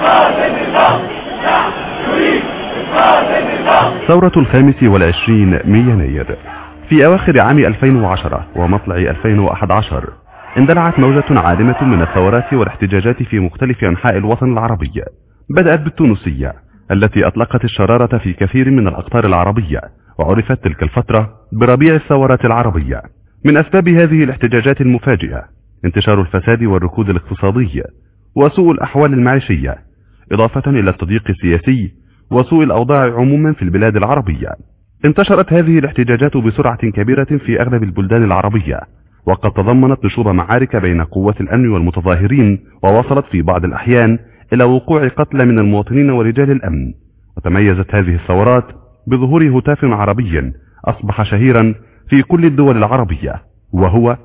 ثورة الخامس والعشرين من يناير في أواخر عام 2010 ومطلع 2011 اندلعت موجة عارمة من الثورات والاحتجاجات في مختلف أنحاء الوطن العربي بدأت بالتونسية التي أطلقت الشرارة في كثير من الأقطار العربية وعرفت تلك الفترة بربيع الثورات العربية من أسباب هذه الاحتجاجات المفاجئة انتشار الفساد والركود الاقتصادي وسوء الأحوال المعيشية إضافة إلى التضييق السياسي وسوء الأوضاع عموما في البلاد العربية انتشرت هذه الاحتجاجات بسرعة كبيرة في أغلب البلدان العربية وقد تضمنت نشوب معارك بين قوات الأمن والمتظاهرين ووصلت في بعض الأحيان إلى وقوع قتلى من المواطنين ورجال الأمن وتميزت هذه الثورات بظهور هتاف عربي أصبح شهيرا في كل الدول العربية وهو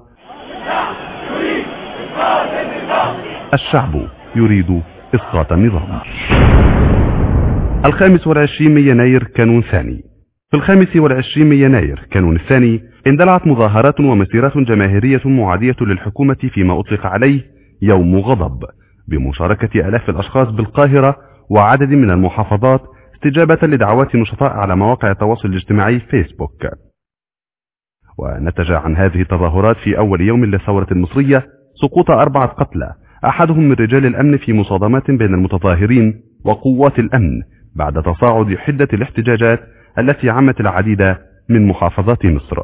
الشعب يريد إسقاط النظام الخامس والعشرين من يناير كانون ثاني في الخامس والعشرين من يناير كانون الثاني اندلعت مظاهرات ومسيرات جماهيرية معادية للحكومة فيما أطلق عليه يوم غضب بمشاركة ألاف الأشخاص بالقاهرة وعدد من المحافظات استجابة لدعوات نشطاء على مواقع التواصل الاجتماعي فيسبوك ونتج عن هذه التظاهرات في أول يوم للثورة المصرية سقوط أربعة قتلى أحدهم من رجال الأمن في مصادمات بين المتظاهرين وقوات الأمن بعد تصاعد حدة الاحتجاجات التي عمت العديد من محافظات مصر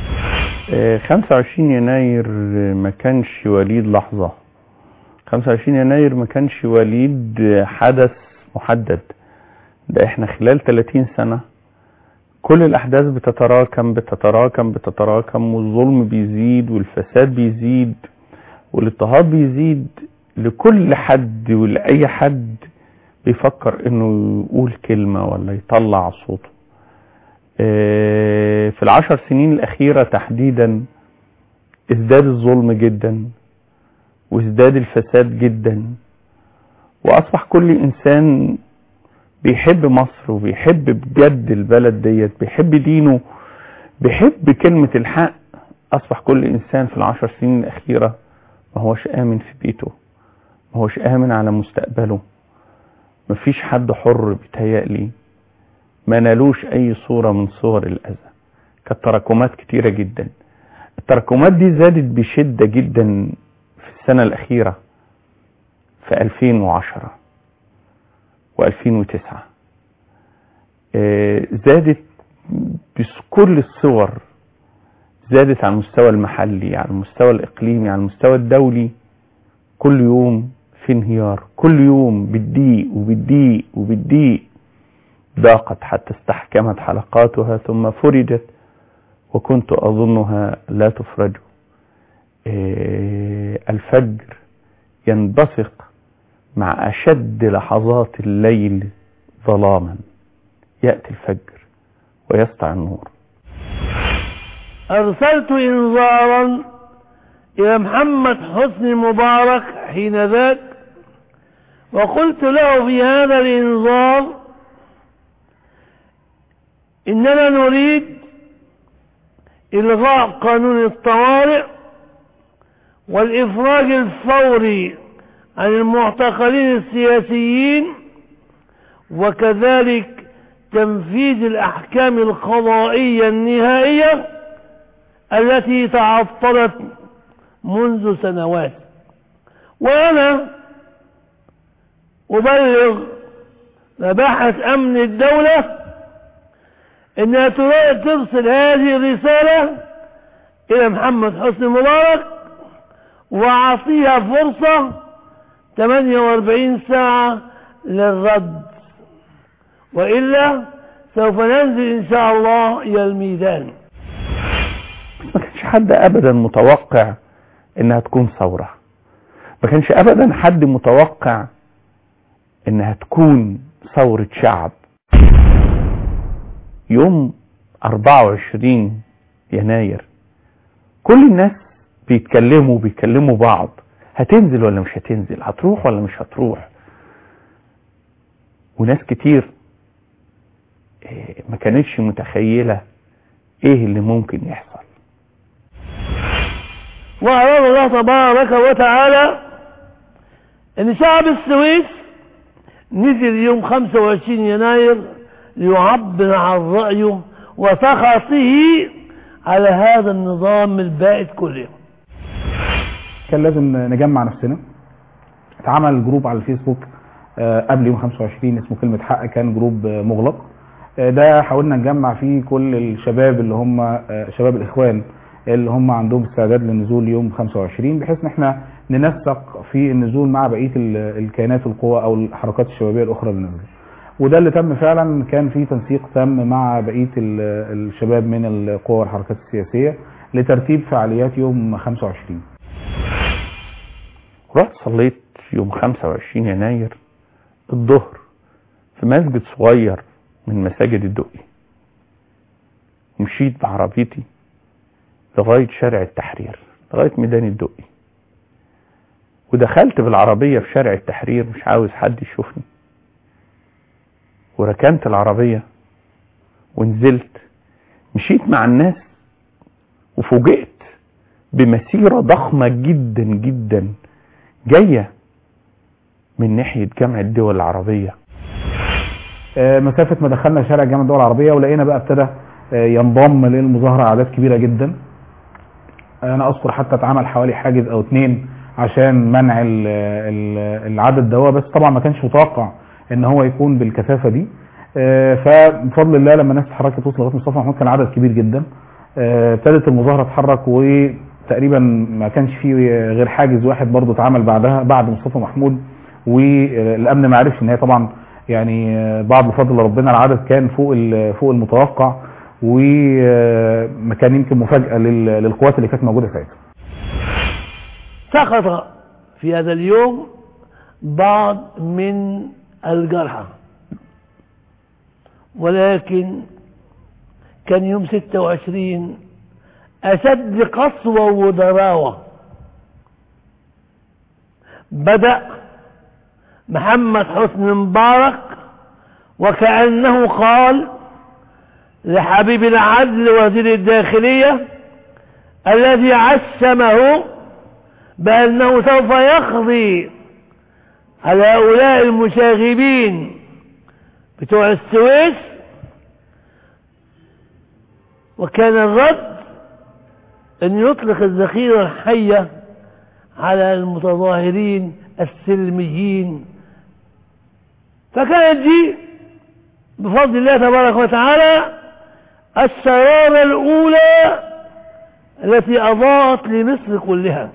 25 يناير ما كانش وليد لحظة 25 يناير ما كانش وليد حدث محدد ده احنا خلال 30 سنة كل الأحداث بتتراكم بتتراكم بتتراكم والظلم بيزيد والفساد بيزيد والاضطهاد بيزيد لكل حد ولأي حد بيفكر انه يقول كلمة ولا يطلع صوته في العشر سنين الأخيرة تحديدا ازداد الظلم جدا وازداد الفساد جدا وأصبح كل إنسان بيحب مصر وبيحب بجد البلد ديت بيحب دينه بيحب كلمة الحق أصبح كل إنسان في العشر سنين الأخيرة ما هوش آمن في بيته ما هوش آمن على مستقبله مفيش حد حر بيتهيألي ما نالوش أي صورة من صور الأذى كانت تراكمات كتيرة جدا التراكمات دي زادت بشدة جدا في السنة الأخيرة في 2010 و2009 زادت بكل الصور زادت على المستوى المحلي على المستوى الإقليمي على المستوى الدولي كل يوم في انهيار كل يوم بالضيق وبالضيق وبالضيق ضاقت حتى استحكمت حلقاتها ثم فرجت وكنت أظنها لا تفرج الفجر ينبثق مع أشد لحظات الليل ظلاما يأتي الفجر ويسطع النور أرسلت إنذارا إلى محمد حسني مبارك حين ذاك وقلت له في هذا الإنذار إننا نريد إلغاء قانون الطوارئ والإفراج الفوري عن المعتقلين السياسيين وكذلك تنفيذ الأحكام القضائية النهائية التي تعطلت منذ سنوات وأنا أبلغ مباحث أمن الدولة إنها ترسل هذه الرسالة إلى محمد حسني مبارك وأعطيها فرصة 48 ساعة للرد وإلا سوف ننزل إن شاء الله إلى الميدان ما كانش حد أبدا متوقع إنها تكون ثورة ما كانش أبدا حد متوقع إنها تكون ثورة شعب يوم 24 يناير كل الناس بيتكلموا بيكلموا بعض هتنزل ولا مش هتنزل هتروح ولا مش هتروح وناس كتير ما كانتش متخيلة ايه اللي ممكن يحصل وأراد الله تبارك وتعالى أن شعب السويس نزل يوم 25 يناير ليعبر عن رأيه وسخطه على هذا النظام البائد كله كان لازم نجمع نفسنا اتعمل جروب على الفيسبوك آه، قبل يوم 25 اسمه كلمة حق كان جروب آه، مغلق آه، ده حاولنا نجمع فيه كل الشباب اللي هم آه، شباب الاخوان اللي هم عندهم استعداد للنزول يوم 25 بحيث ان احنا ننسق في النزول مع بقيه ال- الكيانات القوى او الحركات الشبابيه الاخرى اللي نزلت وده اللي تم فعلا كان في تنسيق تم مع بقيه ال- الشباب من القوى والحركات السياسيه لترتيب فعاليات يوم 25 رحت صليت يوم 25 يناير الظهر في مسجد صغير من مساجد الدقي ومشيت بعربيتي لغاية شارع التحرير لغاية ميدان الدقي ودخلت بالعربية في شارع التحرير مش عاوز حد يشوفني وركنت العربية ونزلت مشيت مع الناس وفوجئت بمسيرة ضخمة جدا جدا جاية من ناحية جامعة الدول العربية آه، مسافة ما دخلنا شارع جامعة الدول العربية ولقينا بقى ابتدى آه، ينضم للمظاهرة أعداد كبيرة جدا أنا أذكر حتى اتعمل حوالي حاجز أو اتنين عشان منع ال- ال- العدد ده بس طبعا ما كانش متوقع إن هو يكون بالكثافة دي آه، فبفضل الله لما الناس اتحركت وصل لغاية مصطفى محمود كان عدد كبير جدا آه، ابتدت المظاهرة تتحرك وتقريبا ما كانش فيه غير حاجز واحد برضه اتعمل بعدها بعد مصطفى محمود والامن ما عرفش ان هي طبعا يعني آه، بعد بفضل ربنا العدد كان فوق ال- فوق المتوقع وما كان يمكن مفاجاه لل- للقوات اللي كانت موجوده ساعتها سقط في هذا اليوم بعض من الجرحى ولكن كان يوم 26 أشد قسوة وضراوة بدأ محمد حسني مبارك وكأنه قال لحبيب العدل وزير الداخلية الذي عشمه بأنه سوف يقضي على هؤلاء المشاغبين بتوع السويس وكان الرد أن يطلق الذخيرة الحية على المتظاهرين السلميين فكانت دي بفضل الله تبارك وتعالى الشرارة الأولى التي أضاءت لمصر كلها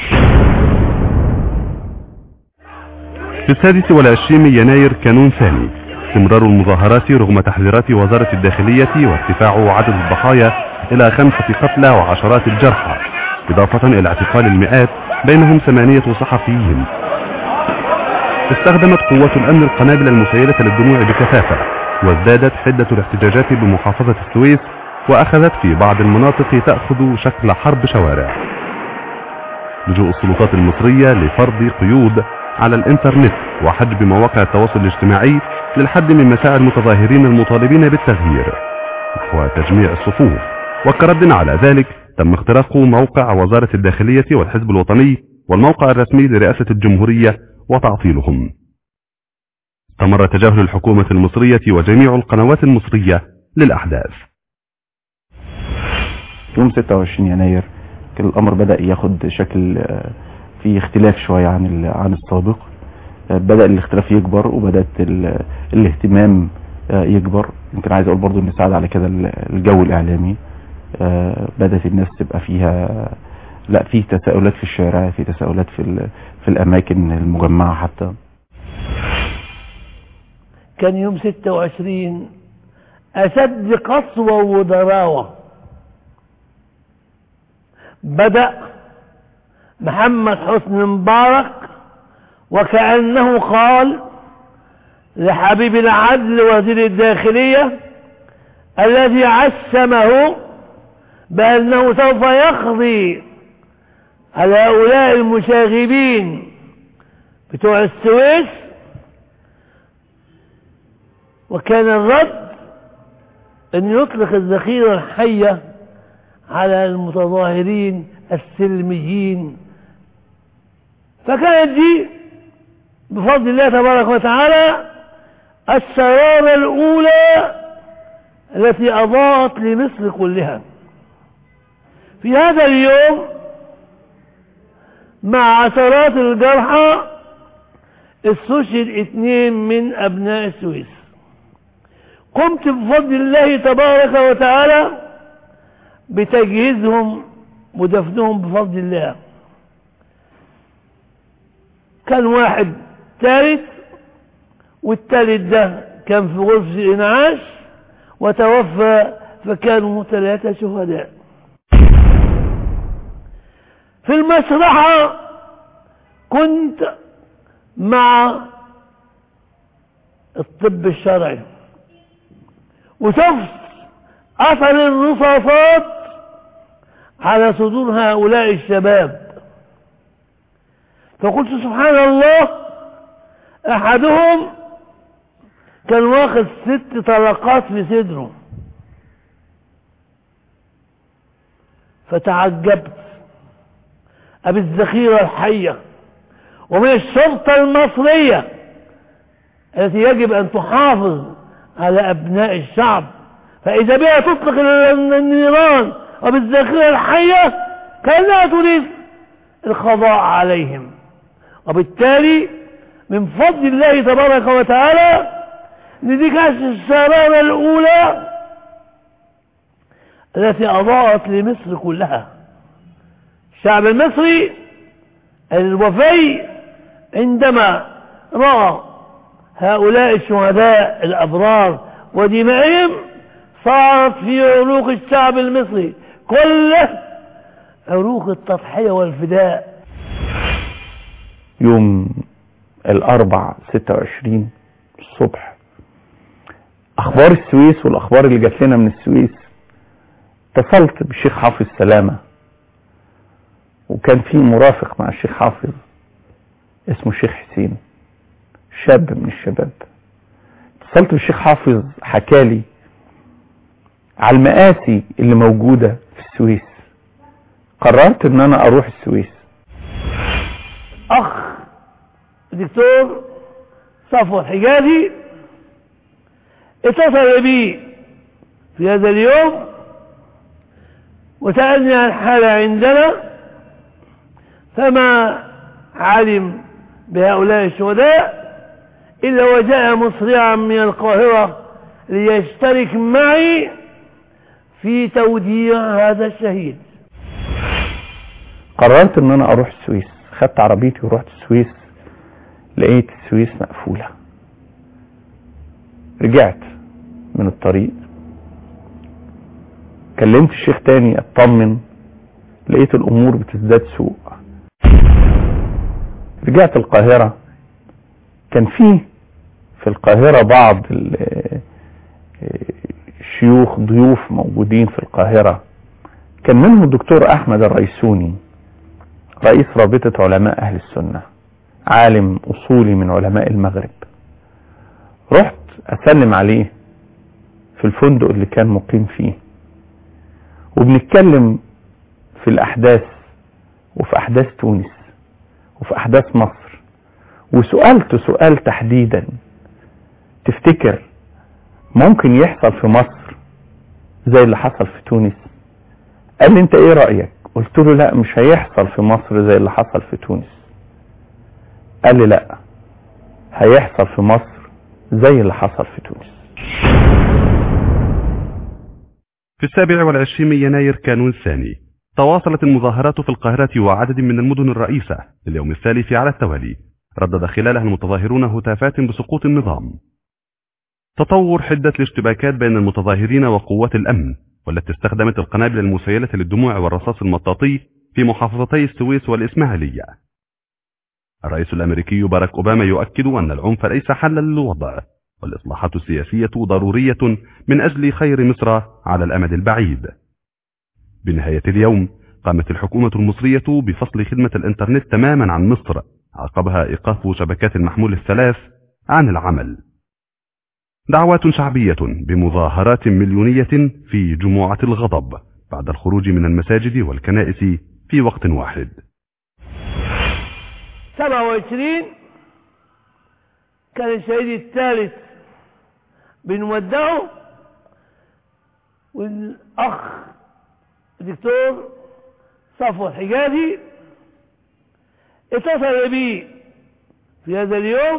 في السادس والعشرين من يناير كانون ثاني استمرار المظاهرات رغم تحذيرات وزارة الداخلية وارتفاع عدد الضحايا إلى خمسة قتلى وعشرات الجرحى إضافة إلى اعتقال المئات بينهم ثمانية صحفيين استخدمت قوات الأمن القنابل المسيلة للدموع بكثافة وازدادت حدة الاحتجاجات بمحافظة السويس وأخذت في بعض المناطق تأخذ شكل حرب شوارع لجوء السلطات المصرية لفرض قيود على الانترنت وحجب مواقع التواصل الاجتماعي للحد من مساعي المتظاهرين المطالبين بالتغيير وتجميع الصفوف وكرد على ذلك تم اختراق موقع وزارة الداخلية والحزب الوطني والموقع الرسمي لرئاسة الجمهورية وتعطيلهم استمر تجاهل الحكومة المصرية وجميع القنوات المصرية للأحداث يوم 26 يناير كان الامر بدا ياخد شكل آه، في اختلاف شويه عن ال- عن السابق آه، بدا الاختلاف يكبر وبدات ال- الاهتمام آه، يكبر يمكن عايز اقول برضو ان ساعد على كده ال- الجو الاعلامي آه، بدات الناس تبقى فيها لا في تساؤلات في الشارع في تساؤلات في ال- في الاماكن المجمعه حتى كان يوم 26 أشد قسوة وضراوة بدأ محمد حسني مبارك وكأنه قال لحبيب العدل وزير الداخلية الذي عشمه بأنه سوف يقضي على هؤلاء المشاغبين بتوع السويس وكان الرد أن يطلق الذخيرة الحية على المتظاهرين السلميين فكانت دي بفضل الله تبارك وتعالى السرارة الأولى التي أضاءت لمصر كلها في هذا اليوم مع عشرات الجرحى استشهد اثنين من أبناء السويس قمت بفضل الله تبارك وتعالى بتجهيزهم ودفنهم بفضل الله كان واحد ثالث والثالث ده كان في غرفة الإنعاش وتوفى فكانوا ثلاثة شهداء في المسرحة كنت مع الطب الشرعي وشفت أثر الرصاصات على صدور هؤلاء الشباب فقلت سبحان الله أحدهم كان واخد ست طلقات في صدره فتعجبت أبي الذخيرة الحية ومن الشرطة المصرية التي يجب أن تحافظ على أبناء الشعب فإذا بها تطلق النيران وبالذخيرة الحية كأنها تريد القضاء عليهم وبالتالي من فضل الله تبارك وتعالى نديك السرارة الأولى التي أضاءت لمصر كلها الشعب المصري الوفي عندما رأى هؤلاء الشهداء الأبرار ودمائهم صارت في عروق الشعب المصري كله عروق التضحية والفداء يوم الأربع ستة وعشرين الصبح أخبار السويس والأخبار اللي جات لنا من السويس اتصلت بالشيخ حافظ سلامة وكان في مرافق مع الشيخ حافظ اسمه الشيخ حسين شاب من الشباب اتصلت بالشيخ حافظ حكالي على المآسي اللي موجودة في السويس قررت ان انا اروح السويس أخ الدكتور صفوة حجازي اتصل بي في هذا اليوم وسألني عن الحالة عندنا فما علم بهؤلاء الشهداء إلا وجاء مسرعا من القاهرة ليشترك معي في توديع هذا الشهيد قررت ان انا اروح السويس خدت عربيتي ورحت السويس لقيت السويس مقفولة رجعت من الطريق كلمت الشيخ تاني اطمن لقيت الامور بتزداد سوء رجعت القاهرة كان في في القاهرة بعض ال- الشيوخ ضيوف موجودين في القاهرة كان منهم الدكتور احمد الريسوني رئيس رابطة علماء اهل السنة عالم اصولي من علماء المغرب رحت اسلم عليه في الفندق اللي كان مقيم فيه وبنتكلم في الاحداث وفي احداث تونس وفي احداث مصر وسألته سؤال تحديدا تفتكر ممكن يحصل في مصر زي اللي حصل في تونس قال لي انت ايه رأيك قلت له لا مش هيحصل في مصر زي اللي حصل في تونس قال لي لا هيحصل في مصر زي اللي حصل في تونس في السابع والعشرين من يناير كانون الثاني تواصلت المظاهرات في القاهرة وعدد من المدن الرئيسة لليوم الثالث على التوالي ردد خلالها المتظاهرون هتافات بسقوط النظام تطور حدة الاشتباكات بين المتظاهرين وقوات الأمن والتي استخدمت القنابل المسيلة للدموع والرصاص المطاطي في محافظتي السويس والإسماعيلية الرئيس الأمريكي باراك أوباما يؤكد أن العنف ليس حلا للوضع والإصلاحات السياسية ضرورية من أجل خير مصر على الأمد البعيد بنهاية اليوم قامت الحكومة المصرية بفصل خدمة الإنترنت تماما عن مصر عقبها إيقاف شبكات المحمول الثلاث عن العمل دعوات شعبية بمظاهرات مليونية في جموعة الغضب بعد الخروج من المساجد والكنائس في وقت واحد 27 كان الشهيد الثالث بنودعه والأخ الدكتور صفوة الحجازي اتصل بي في هذا اليوم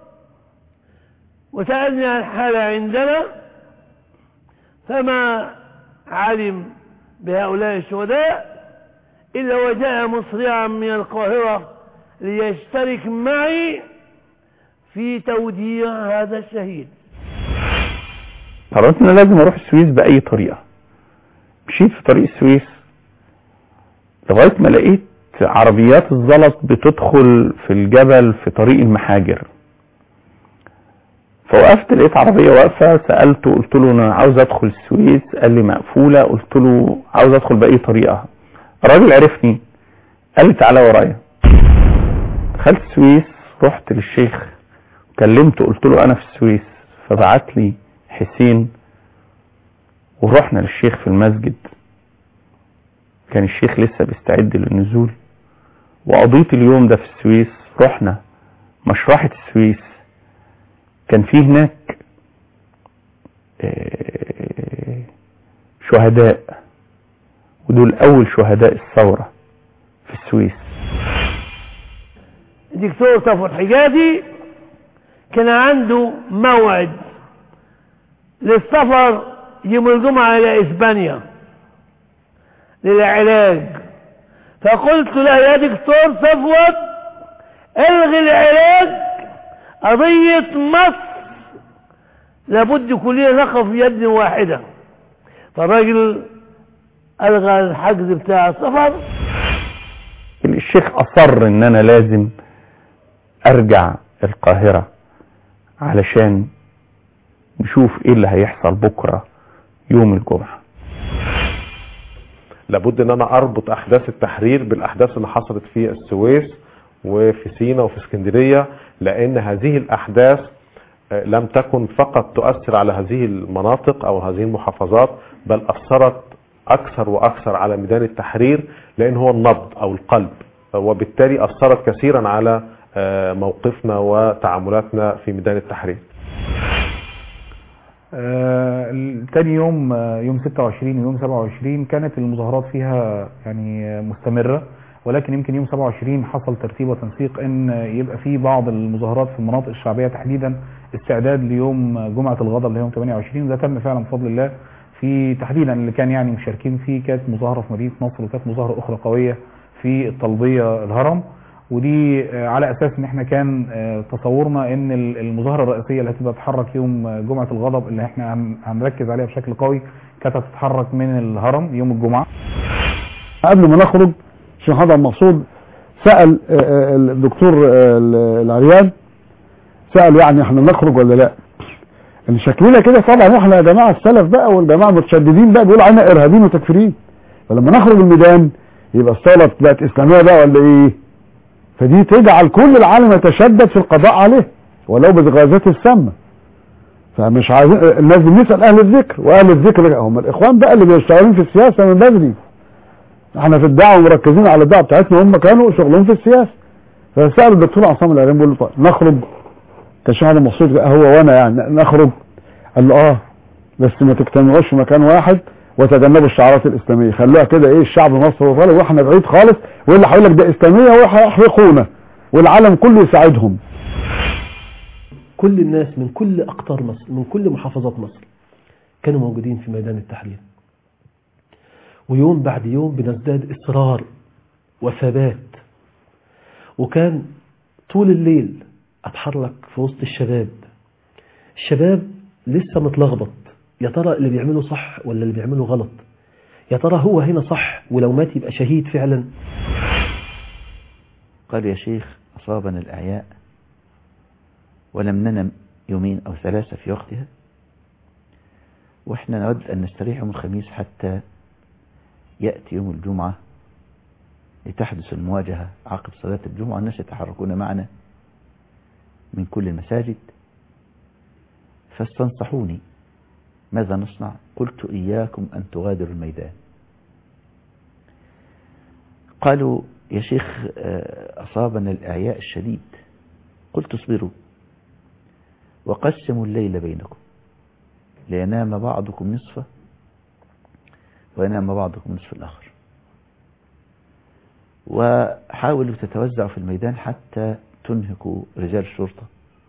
وسألني عن الحالة عندنا فما علم بهؤلاء الشهداء إلا وجاء مسرعا من القاهرة ليشترك معي في توديع هذا الشهيد قررت ان أنا لازم اروح السويس باي طريقه مشيت في طريق السويس لغايه ما لقيت عربيات الزلط بتدخل في الجبل في طريق المحاجر فوقفت لقيت عربيه واقفه سالته قلت له انا عاوز ادخل السويس قال لي مقفوله قلت له عاوز ادخل باي طريقه الراجل عرفني قال لي تعالى ورايا دخلت السويس رحت للشيخ كلمته قلت له انا في السويس فبعت لي حسين ورحنا للشيخ في المسجد كان الشيخ لسه بيستعد للنزول وقضيت اليوم ده في السويس رحنا مشرحة السويس كان في هناك آه، شهداء ودول أول شهداء الثورة في السويس الدكتور صفوت حجازي كان عنده موعد للسفر يوم الجمعة إلى إسبانيا للعلاج فقلت له يا دكتور صفوت الغي العلاج قضية مصر لابد كلنا نقف يد واحدة فالراجل ألغى الحجز بتاع السفر الشيخ أصر إن أنا لازم أرجع القاهرة علشان نشوف إيه اللي هيحصل بكرة يوم الجمعة لابد ان انا اربط احداث التحرير بالاحداث اللي حصلت في السويس وفي سينا وفي اسكندريه لان هذه الاحداث آه، لم تكن فقط تؤثر على هذه المناطق او هذه المحافظات بل اثرت اكثر واكثر على ميدان التحرير لان هو النبض او القلب وبالتالي اثرت كثيرا على آه، موقفنا وتعاملاتنا في ميدان التحرير آه، ال- تاني يوم آه، يوم 26 ويوم 27 كانت المظاهرات فيها يعني آه، مستمرة ولكن يمكن يوم 27 حصل ترتيب وتنسيق ان آه، يبقى في بعض المظاهرات في المناطق الشعبية تحديدا استعداد ليوم آه، جمعة الغضب اللي هي يوم 28 وده تم فعلا بفضل الله في تحديدا اللي كان يعني مشاركين فيه كانت مظاهرة في مدينة نصر وكانت مظاهرة أخرى قوية في الطلبية الهرم ودي آه، على اساس ان احنا كان آه، تصورنا ان ال- المظاهره الرئيسيه اللي هتبقى تتحرك يوم آه، جمعه الغضب اللي احنا هن- هنركز عليها بشكل قوي كانت هتتحرك من الهرم يوم الجمعه قبل ما نخرج الشيخ محمد عبد المقصود سأل آه، آه، الدكتور آه، العريان سأل يعني احنا نخرج ولا لا اللي شكلنا كده طبعا واحنا يا جماعة السلف بقى والجماعة المتشددين بقى بيقولوا علينا ارهابيين وتكفيرين فلما نخرج الميدان يبقى الثورة بقت اسلامية بقى ولا ايه فدي تجعل كل العالم يتشدد في القضاء عليه ولو بغازات السامة فمش عايزين الناس بنسأل اهل الذكر واهل الذكر هم الاخوان بقى اللي بيشتغلون في السياسة من بدري احنا في الدعوه مركزين على الدعوه بتاعتنا هم كانوا شغلهم في السياسه فسال الدكتور عصام العريم بيقول له طيب نخرج كان شيخ محمد مقصود بقى هو وانا يعني نخرج قال له اه بس ما تجتمعوش في مكان واحد وتجنبوا الشعارات الاسلاميه خلوها كده ايه الشعب مصر وطالع واحنا بعيد خالص واللي هيقول لك ده اسلاميه وهيحرقونا والعالم كله يساعدهم كل الناس من كل أقطار مصر من كل محافظات مصر كانوا موجودين في ميدان التحرير ويوم بعد يوم بنزداد إصرار وثبات وكان طول الليل أتحرك في وسط الشباب الشباب لسه متلخبط يا ترى اللي بيعمله صح ولا اللي بيعمله غلط يا ترى هو هنا صح ولو مات يبقى شهيد فعلا قال يا شيخ أصابنا الأعياء ولم ننم يومين أو ثلاثة في وقتها وإحنا نود أن نستريح يوم الخميس حتى يأتي يوم الجمعة لتحدث المواجهة عقب صلاة الجمعة الناس يتحركون معنا من كل المساجد فاستنصحوني ماذا نصنع قلت إياكم أن تغادروا الميدان قالوا يا شيخ آه، أصابنا الإعياء الشديد قلت اصبروا وقسموا الليل بينكم لينام بعضكم نصفه وينام بعضكم نصف الآخر وحاولوا تتوزعوا في الميدان حتى تنهكوا رجال الشرطة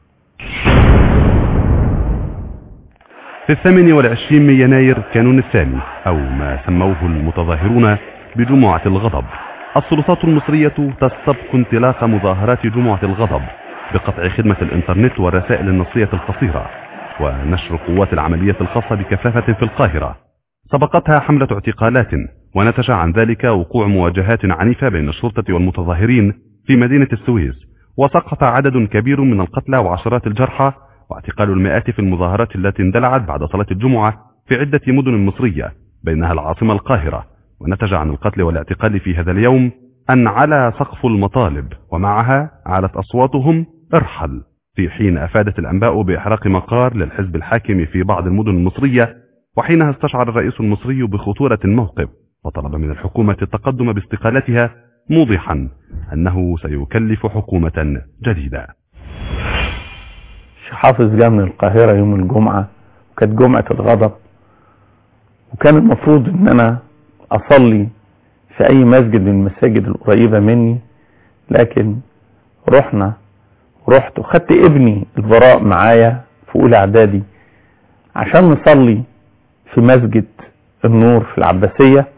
في الثامن والعشرين من يناير كانون الثاني أو ما سموه المتظاهرون بجمعة الغضب السلطات المصرية تستبق انطلاق مظاهرات جمعة الغضب بقطع خدمة الإنترنت والرسائل النصية القصيرة ونشر قوات العملية الخاصة بكثافة في القاهرة سبقتها حملة اعتقالات ونتج عن ذلك وقوع مواجهات عنيفة بين الشرطة والمتظاهرين في مدينة السويس وسقط عدد كبير من القتلى وعشرات الجرحى واعتقال المئات في المظاهرات التي اندلعت بعد صلاة الجمعة في عدة مدن مصرية بينها العاصمة القاهرة ونتج عن القتل والاعتقال في هذا اليوم أن على سقف المطالب ومعها علت أصواتهم ارحل في حين أفادت الأنباء بإحراق مقار للحزب الحاكم في بعض المدن المصرية وحينها استشعر الرئيس المصري بخطورة الموقف وطلب من الحكومة التقدم باستقالتها موضحا أنه سيكلف حكومة جديدة الشيخ حافظ جاء من القاهرة يوم الجمعة وكانت جمعة الغضب وكان المفروض ان انا اصلي في اي مسجد من المساجد القريبة مني لكن رحنا رحت وخدت ابني البراء معايا في اولى اعدادي عشان نصلي في مسجد النور في العباسية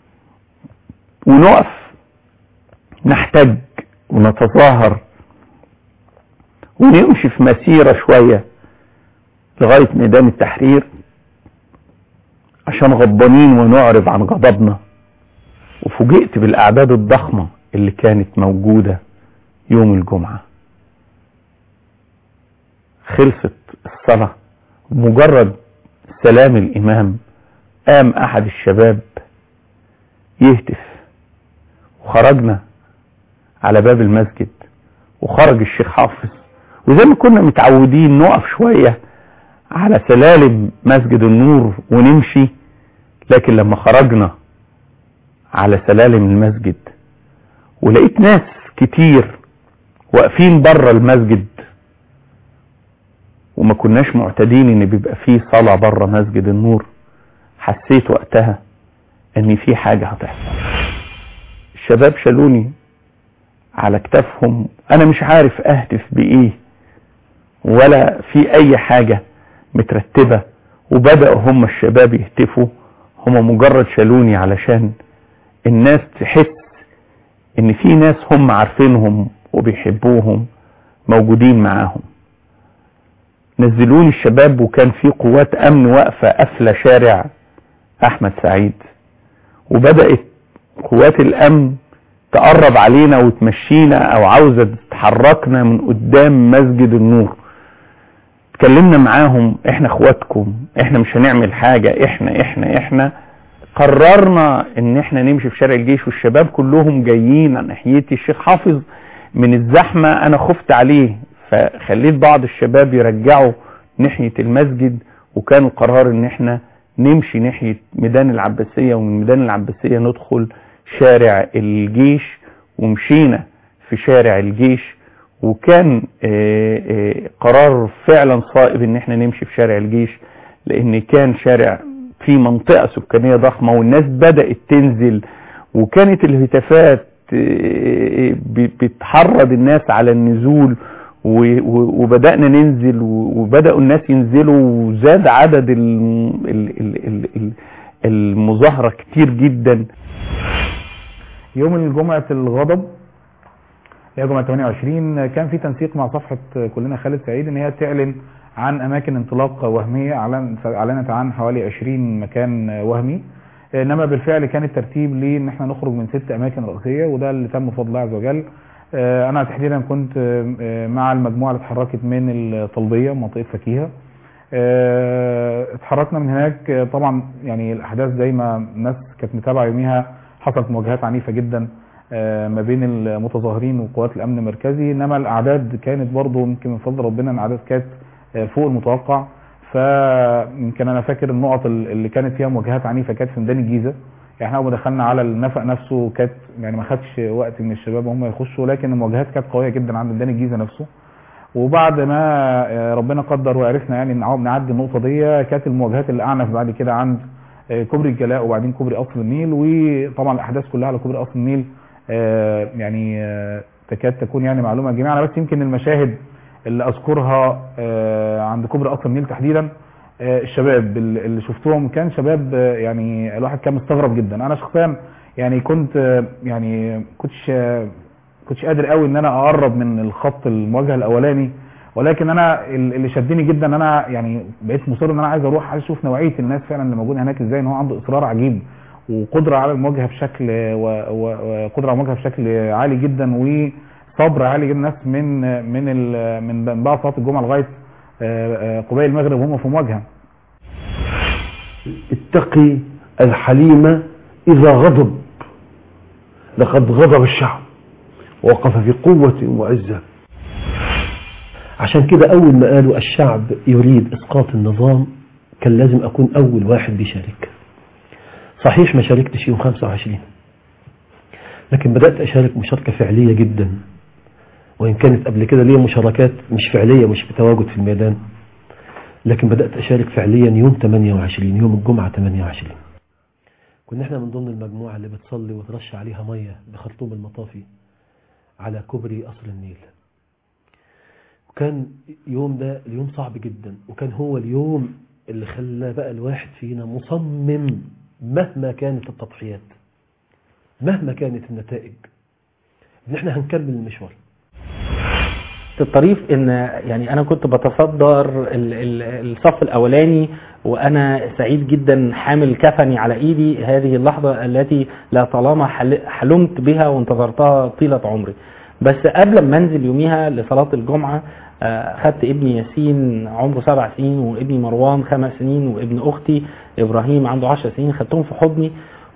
ونقف نحتج ونتظاهر ونمشي في مسيرة شوية لغاية ميدان التحرير عشان غضبانين ونعرب عن غضبنا وفوجئت بالأعداد الضخمة اللي كانت موجودة يوم الجمعة خلصت الصلاة مجرد سلام الإمام قام أحد الشباب يهتف وخرجنا على باب المسجد وخرج الشيخ حافظ وزي ما كنا متعودين نقف شوية على سلالم مسجد النور ونمشي لكن لما خرجنا على سلالم المسجد ولقيت ناس كتير واقفين بره المسجد وما كناش معتادين ان بيبقى فيه صلاة بره مسجد النور حسيت وقتها ان في حاجة هتحصل الشباب شالوني على كتافهم انا مش عارف اهتف بايه ولا في اي حاجة مترتبة وبدأوا هم الشباب يهتفوا هم مجرد شالوني علشان الناس تحس ان في ناس هم عارفينهم وبيحبوهم موجودين معاهم نزلوني الشباب وكان في قوات امن واقفة قافلة شارع احمد سعيد وبدأت قوات الامن تقرب علينا وتمشينا او عاوزة تحركنا من قدام مسجد النور اتكلمنا معاهم احنا اخواتكم احنا مش هنعمل حاجة احنا احنا احنا قررنا ان احنا نمشي في شارع الجيش والشباب كلهم جايين عن ناحيتي الشيخ حافظ من الزحمة انا خفت عليه فخليت بعض الشباب يرجعوا ناحية المسجد وكان القرار ان احنا نمشي ناحية ميدان العباسية ومن ميدان العباسية ندخل شارع الجيش ومشينا في شارع الجيش وكان آآ آآ قرار فعلا صائب ان احنا نمشي في شارع الجيش لان كان شارع في منطقة سكانية ضخمة والناس بدأت تنزل وكانت الهتافات بتحرض الناس على النزول وبدأنا ننزل وبدأوا الناس ينزلوا وزاد عدد المظاهرة كتير جدا يوم الجمعة الغضب هي جمعة 28 كان في تنسيق مع صفحة كلنا خالد سعيد ان هي تعلن عن اماكن انطلاق وهمية اعلنت عن حوالي 20 مكان وهمي انما بالفعل كان الترتيب ليه ان احنا نخرج من ست اماكن رئيسية وده اللي تم بفضل الله عز وجل انا تحديدا كنت مع المجموعة اللي اتحركت من الطلبية منطقة فكيهة اتحركنا من هناك طبعا يعني الاحداث زي ما الناس كانت متابعة يوميها حصلت مواجهات عنيفة جدا ما بين المتظاهرين وقوات الامن المركزي انما الاعداد كانت برضو يمكن من فضل ربنا ان الاعداد كانت فوق المتوقع فيمكن انا فاكر النقط اللي كانت فيها مواجهات عنيفه كانت في ميدان الجيزه يعني احنا اول ما دخلنا على النفق نفسه كانت يعني ما خدش وقت من الشباب هم يخشوا لكن المواجهات كانت قويه جدا عند ميدان الجيزه نفسه وبعد ما آه، ربنا قدر وعرفنا يعني نع- نعدي النقطه دي كانت المواجهات اللي اعنف بعد كده عند آه، كوبري الجلاء وبعدين كوبري قصر النيل وطبعا الاحداث كلها على كوبري قصر النيل آه، يعني آه، تكاد تكون يعني معلومه جميعا انا بس يمكن المشاهد اللي اذكرها آه، عند كوبري قصر النيل تحديدا آه، الشباب اللي اللي شفتهم كان شباب آه، يعني الواحد كان مستغرب جدا انا شخصيا يعني كنت آه، يعني كنتش آه، كنتش قادر قوي ان انا اقرب من الخط المواجهه الاولاني ولكن انا ال- اللي شدني جدا ان انا يعني بقيت مصر ان انا عايز اروح عايز اشوف نوعيه الناس فعلا اللي موجوده هناك ازاي ان هو عنده اصرار عجيب وقدره على المواجهه بشكل و- و- وقدره على المواجهه بشكل عالي جدا وصبر عالي جدا ناس من من ال- من من بعد صلاه الجمعه لغايه آه، آه، قبيل المغرب وهم في مواجهه اتقي الحليم إذا غضب لقد غضب الشعب ووقف في قوة وعزة عشان كده أول ما قالوا الشعب يريد إسقاط النظام كان لازم أكون أول واحد بيشارك صحيح ما شاركتش يوم 25 لكن بدأت أشارك مشاركة فعلية جدا وإن كانت قبل كده ليا مشاركات مش فعلية مش بتواجد في الميدان لكن بدأت أشارك فعليا يوم 28 يوم الجمعة 28 كنا احنا من ضمن المجموعة اللي بتصلي وترش عليها مية بخرطوم المطافي على كوبري قصر النيل وكان يوم ده اليوم صعب جدا وكان هو اليوم اللي خلى بقى الواحد فينا مصمم مهما كانت التضحيات مهما كانت النتائج ان احنا هنكمل المشوار الطريف ان يعني انا كنت بتصدر ال- ال- الصف الاولاني وانا سعيد جدا حامل كفني على ايدي هذه اللحظه التي لا طالما حل- حلمت بها وانتظرتها طيله عمري بس قبل ما انزل يوميها لصلاه الجمعه آه، خدت ابني ياسين عمره سبع سنين وابني مروان خمس سنين وابن اختي ابراهيم عنده عشر سنين خدتهم في حضني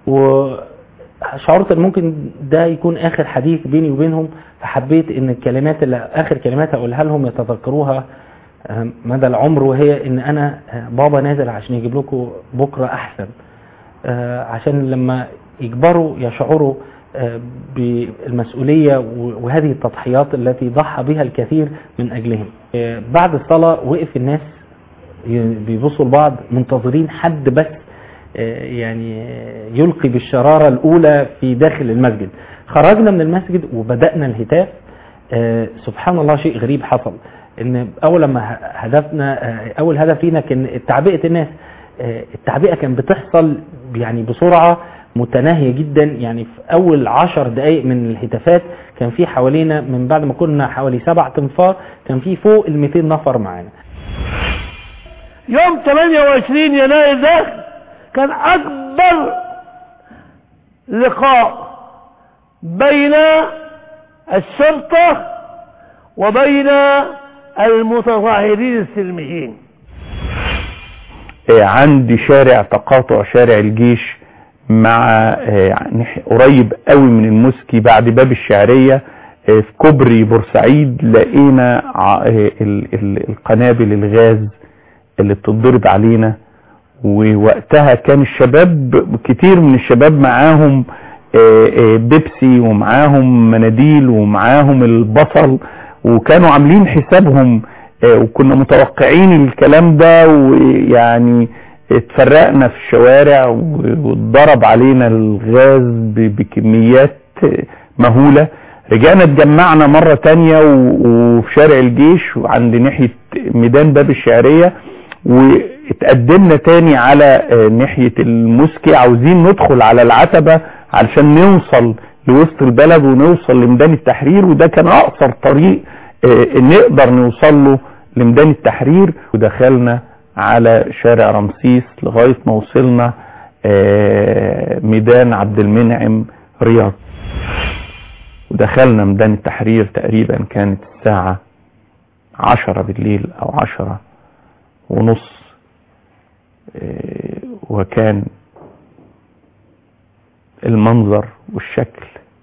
وشعرت ان ممكن ده يكون اخر حديث بيني وبينهم فحبيت ان الكلمات اللي اخر كلمات هقولها لهم يتذكروها آه، مدى العمر وهي ان انا آه، بابا نازل عشان يجيب لكم بكره احسن آه، عشان لما يكبروا يشعروا آه، بالمسؤولية و- وهذه التضحيات التي ضحى بها الكثير من أجلهم آه، بعد الصلاة وقف الناس ي- بيبصوا لبعض منتظرين حد بس آه، يعني آه، يلقي بالشرارة الأولى في داخل المسجد خرجنا من المسجد وبدأنا الهتاف آه، سبحان الله شيء غريب حصل ان اول لما ه- هدفنا آه، اول هدف لينا كان تعبئه الناس آه، التعبئه كانت بتحصل يعني بسرعه متناهيه جدا يعني في اول عشر دقائق من الهتافات كان في حوالينا من بعد ما كنا حوالي سبع تنفار كان في فوق ال 200 نفر معانا يوم 28 يناير ده كان أكبر لقاء بين الشرطة وبين المتظاهرين السلميين آه، عندي شارع تقاطع شارع الجيش مع آه، نح- قريب قوي من المسكي بعد باب الشعرية آه، في كوبري بورسعيد لقينا ع- آه، ال- ال- القنابل الغاز اللي بتضرب علينا ووقتها كان الشباب كتير من الشباب معاهم آه، آه، بيبسي ومعاهم مناديل ومعاهم البصل وكانوا عاملين حسابهم آه، وكنا متوقعين الكلام ده ويعني اتفرقنا في الشوارع و- واتضرب علينا الغاز ب- بكميات آه، مهولة رجعنا اتجمعنا مرة تانية و- وفي شارع الجيش وعند ناحية ميدان باب الشعرية واتقدمنا تاني على آه، ناحية المسكي عاوزين ندخل على العتبة علشان نوصل لوسط البلد ونوصل لميدان التحرير وده كان اقصر طريق آه، نقدر نوصل له لميدان التحرير ودخلنا على شارع رمسيس لغاية ما وصلنا آه، ميدان عبد المنعم رياض ودخلنا ميدان التحرير تقريبا كانت الساعة عشرة بالليل او عشرة ونص آه، وكان المنظر والشكل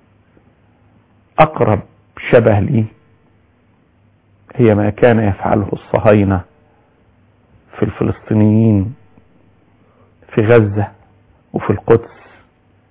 اقرب شبه لي هي ما كان يفعله الصهاينة في الفلسطينيين في غزة وفي القدس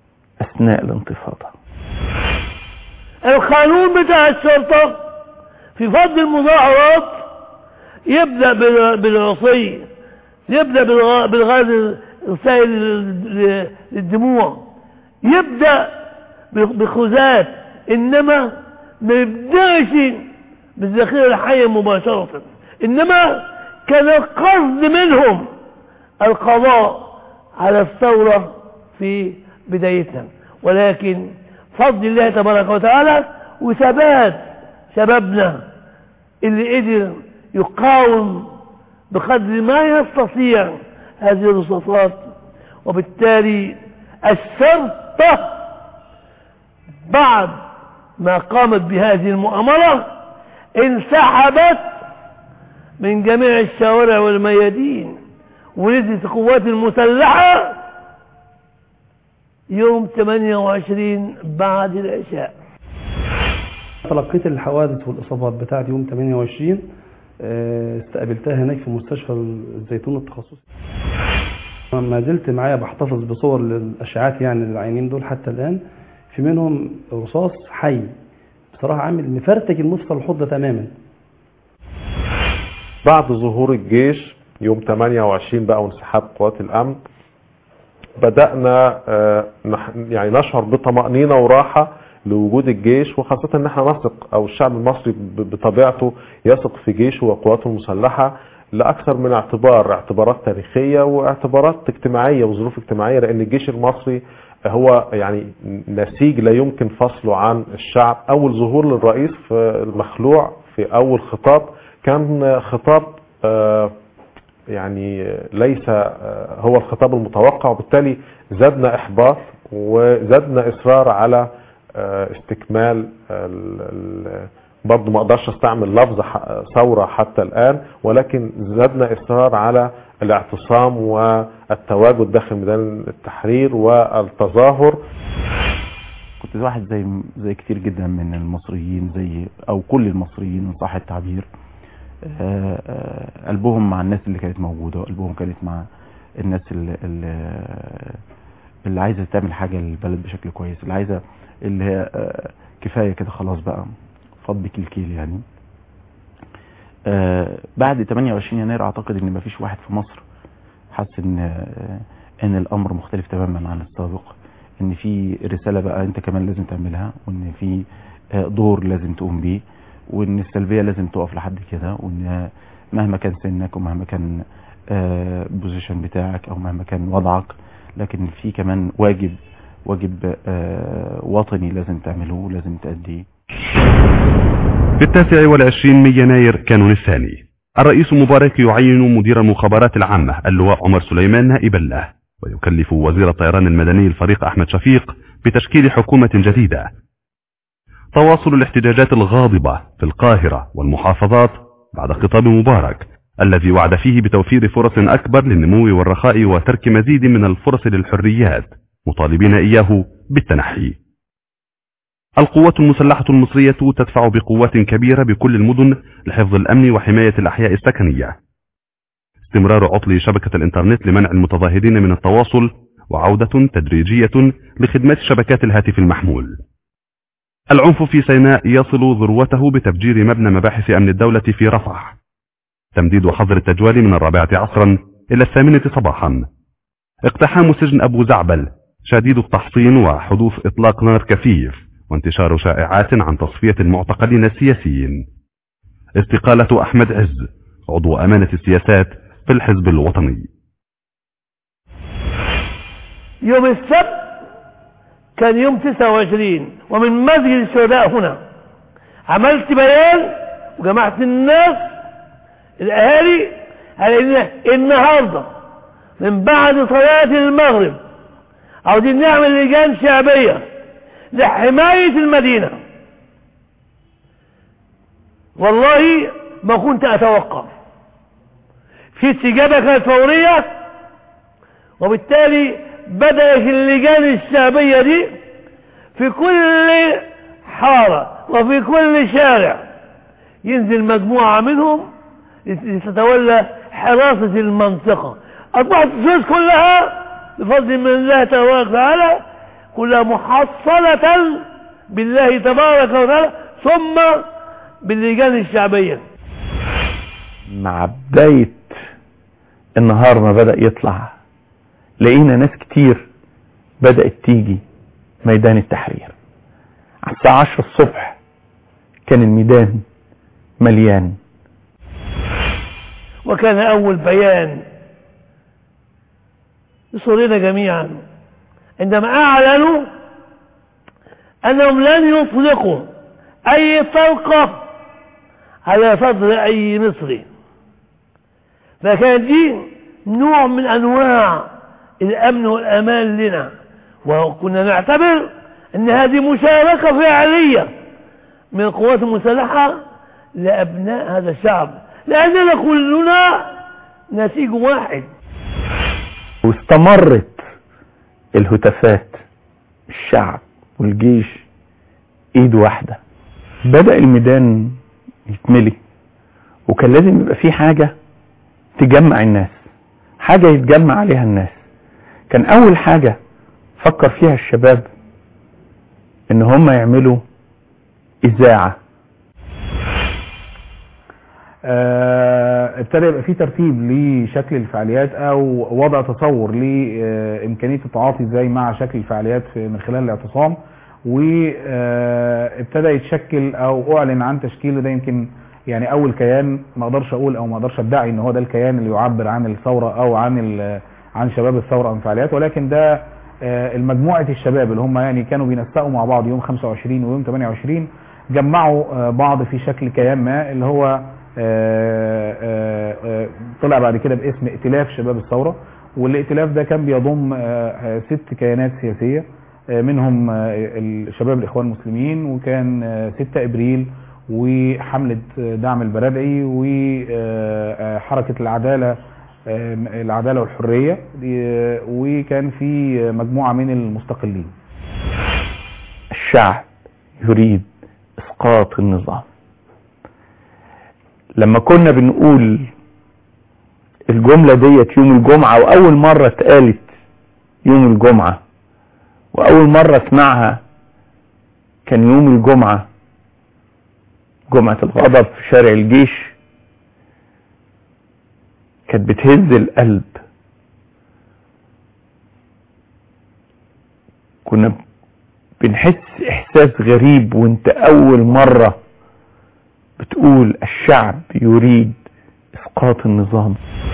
اثناء الانتفاضة القانون بتاع الشرطة في فضل المظاهرات يبدأ بال- بالعصي يبدأ بالغ- بالغاز السائل لل- للدموع يبدأ بخزات إنما ما يبدأش بالذخيرة الحية مباشرة إنما كان القصد منهم القضاء على الثورة في بدايتها ولكن فضل الله تبارك وتعالى وثبات شبابنا اللي قدر يقاوم بقدر ما يستطيع هذه الرصاصات وبالتالي الشرطة بعد ما قامت بهذه المؤامرة انسحبت من جميع الشوارع والميادين ونزلت القوات المسلحة يوم 28 بعد العشاء تلقيت الحوادث والإصابات بتاعت يوم 28 آه، استقبلتها هناك في مستشفى الزيتون التخصصي ما زلت معايا بحتفظ بصور للأشعات يعني للعينين دول حتى الآن في منهم رصاص حي بصراحة عامل مفرتك المفصل الحوض تماما بعد ظهور الجيش يوم 28 بقى وانسحاب قوات الامن بدأنا آه، نح- يعني نشعر بطمأنينة وراحة لوجود الجيش وخاصة ان احنا نثق او الشعب المصري ب- بطبيعته يثق في جيشه وقواته المسلحة لأكثر من اعتبار اعتبارات تاريخية واعتبارات اجتماعية وظروف اجتماعية لأن الجيش المصري هو يعني نسيج لا يمكن فصله عن الشعب أول ظهور للرئيس في المخلوع في أول خطاب كان خطاب آه، يعني ليس آه، هو الخطاب المتوقع وبالتالي زادنا إحباط وزادنا إصرار على آه، استكمال ال- ال- برضه ما اقدرش استعمل لفظ ح- ثورة حتى الآن ولكن زادنا إصرار على الاعتصام والتواجد داخل ميدان التحرير والتظاهر كنت واحد زي زي كتير جدا من المصريين زي او كل المصريين ان صح التعبير آه، آه، قلبهم مع الناس اللي كانت موجوده وقلبهم كانت مع الناس اللي, اللي, اللي عايزه تعمل حاجه للبلد بشكل كويس اللي عايزه اللي هي آه، كفايه كده خلاص بقى فض بك الكيل يعني آه، بعد 28 يناير اعتقد ان مفيش واحد في مصر حس ان آه، ان الامر مختلف تماما عن السابق ان في رساله بقى انت كمان لازم تعملها وان في آه، دور لازم تقوم بيه وان السلبيه لازم تقف لحد كده وان مهما كان سنك ومهما كان البوزيشن بتاعك او مهما كان وضعك لكن في كمان واجب واجب آه، وطني لازم تعمله ولازم تأديه في التاسع والعشرين من يناير كانون الثاني الرئيس مبارك يعين مدير المخابرات العامة اللواء عمر سليمان نائبا له ويكلف وزير الطيران المدني الفريق أحمد شفيق بتشكيل حكومة جديدة تواصل الاحتجاجات الغاضبة في القاهرة والمحافظات بعد خطاب مبارك الذي وعد فيه بتوفير فرص أكبر للنمو والرخاء وترك مزيد من الفرص للحريات مطالبين إياه بالتنحي القوات المسلحة المصرية تدفع بقوات كبيرة بكل المدن لحفظ الأمن وحماية الأحياء السكنية استمرار عطل شبكة الإنترنت لمنع المتظاهرين من التواصل وعودة تدريجية لخدمات شبكات الهاتف المحمول العنف في سيناء يصل ذروته بتفجير مبنى مباحث أمن الدولة في رفح تمديد حظر التجوال من الرابعة عصرا إلى الثامنة صباحا اقتحام سجن أبو زعبل شديد التحصين وحدوث إطلاق نار كثيف وانتشار شائعات عن تصفية المعتقلين السياسيين استقالة أحمد عز عضو أمانة السياسات في الحزب الوطني يوم السبت كان يوم 29 ومن مسجد الشهداء هنا عملت بيان وجمعت الناس الاهالي على ان النهارده من بعد صلاه المغرب عاوزين نعمل لجان شعبيه لحمايه المدينه والله ما كنت اتوقع في استجابه كانت فوريه وبالتالي بدأت اللجان الشعبية دي في كل حارة وفي كل شارع ينزل مجموعة منهم لتتولى حراسة المنطقة أصبحت السويس كلها بفضل من الله تبارك وتعالى كلها محصلة بالله تبارك وتعالى ثم باللجان الشعبية مع بداية النهار ما بدأ يطلع لقينا ناس كتير بدأت تيجي ميدان التحرير على الساعة 10 الصبح كان الميدان مليان وكان أول بيان لصورنا جميعا عندما أعلنوا أنهم لن يطلقوا أي طلقة على صدر أي مصري فكانت دي نوع من أنواع الأمن والأمان لنا وكنا نعتبر أن هذه مشاركة فعلية من القوات المسلحة لأبناء هذا الشعب لأننا كلنا نسيج واحد واستمرت الهتافات الشعب والجيش ايد واحدة بدأ الميدان يتملي وكان لازم يبقى في حاجة تجمع الناس حاجة يتجمع عليها الناس كان اول حاجة فكر فيها الشباب ان هم يعملوا اذاعة آه، ابتدى يبقى في ترتيب لشكل الفعاليات او وضع تصور لامكانيه التعاطي ازاي مع شكل الفعاليات في- من خلال الاعتصام وابتدى يتشكل او اعلن عن تشكيل ده يمكن يعني اول كيان ما اقدرش اقول او ما اقدرش ادعي ان هو ده الكيان اللي يعبر عن الثوره او عن ال- عن شباب الثوره او الفعاليات ولكن ده آه، المجموعه الشباب اللي هم يعني كانوا بينسقوا مع بعض يوم 25 ويوم 28 جمعوا آه، بعض في شكل كيان ما اللي هو آه، آه، آه، طلع بعد كده باسم ائتلاف شباب الثوره والائتلاف ده كان بيضم آه، آه، ست كيانات سياسيه آه، منهم آه، الشباب الاخوان المسلمين وكان آه، 6 ابريل وحمله آه، دعم البرادعي وحركه العداله آه، العداله والحريه دي- وكان في مجموعه من المستقلين الشعب يريد اسقاط النظام لما كنا بنقول الجملة ديت يوم الجمعة واول مرة اتقالت يوم الجمعة واول مرة اسمعها كان يوم الجمعة جمعة الغضب في شارع الجيش كانت بتهز القلب كنا بنحس احساس غريب وانت اول مرة بتقول الشعب يريد اسقاط النظام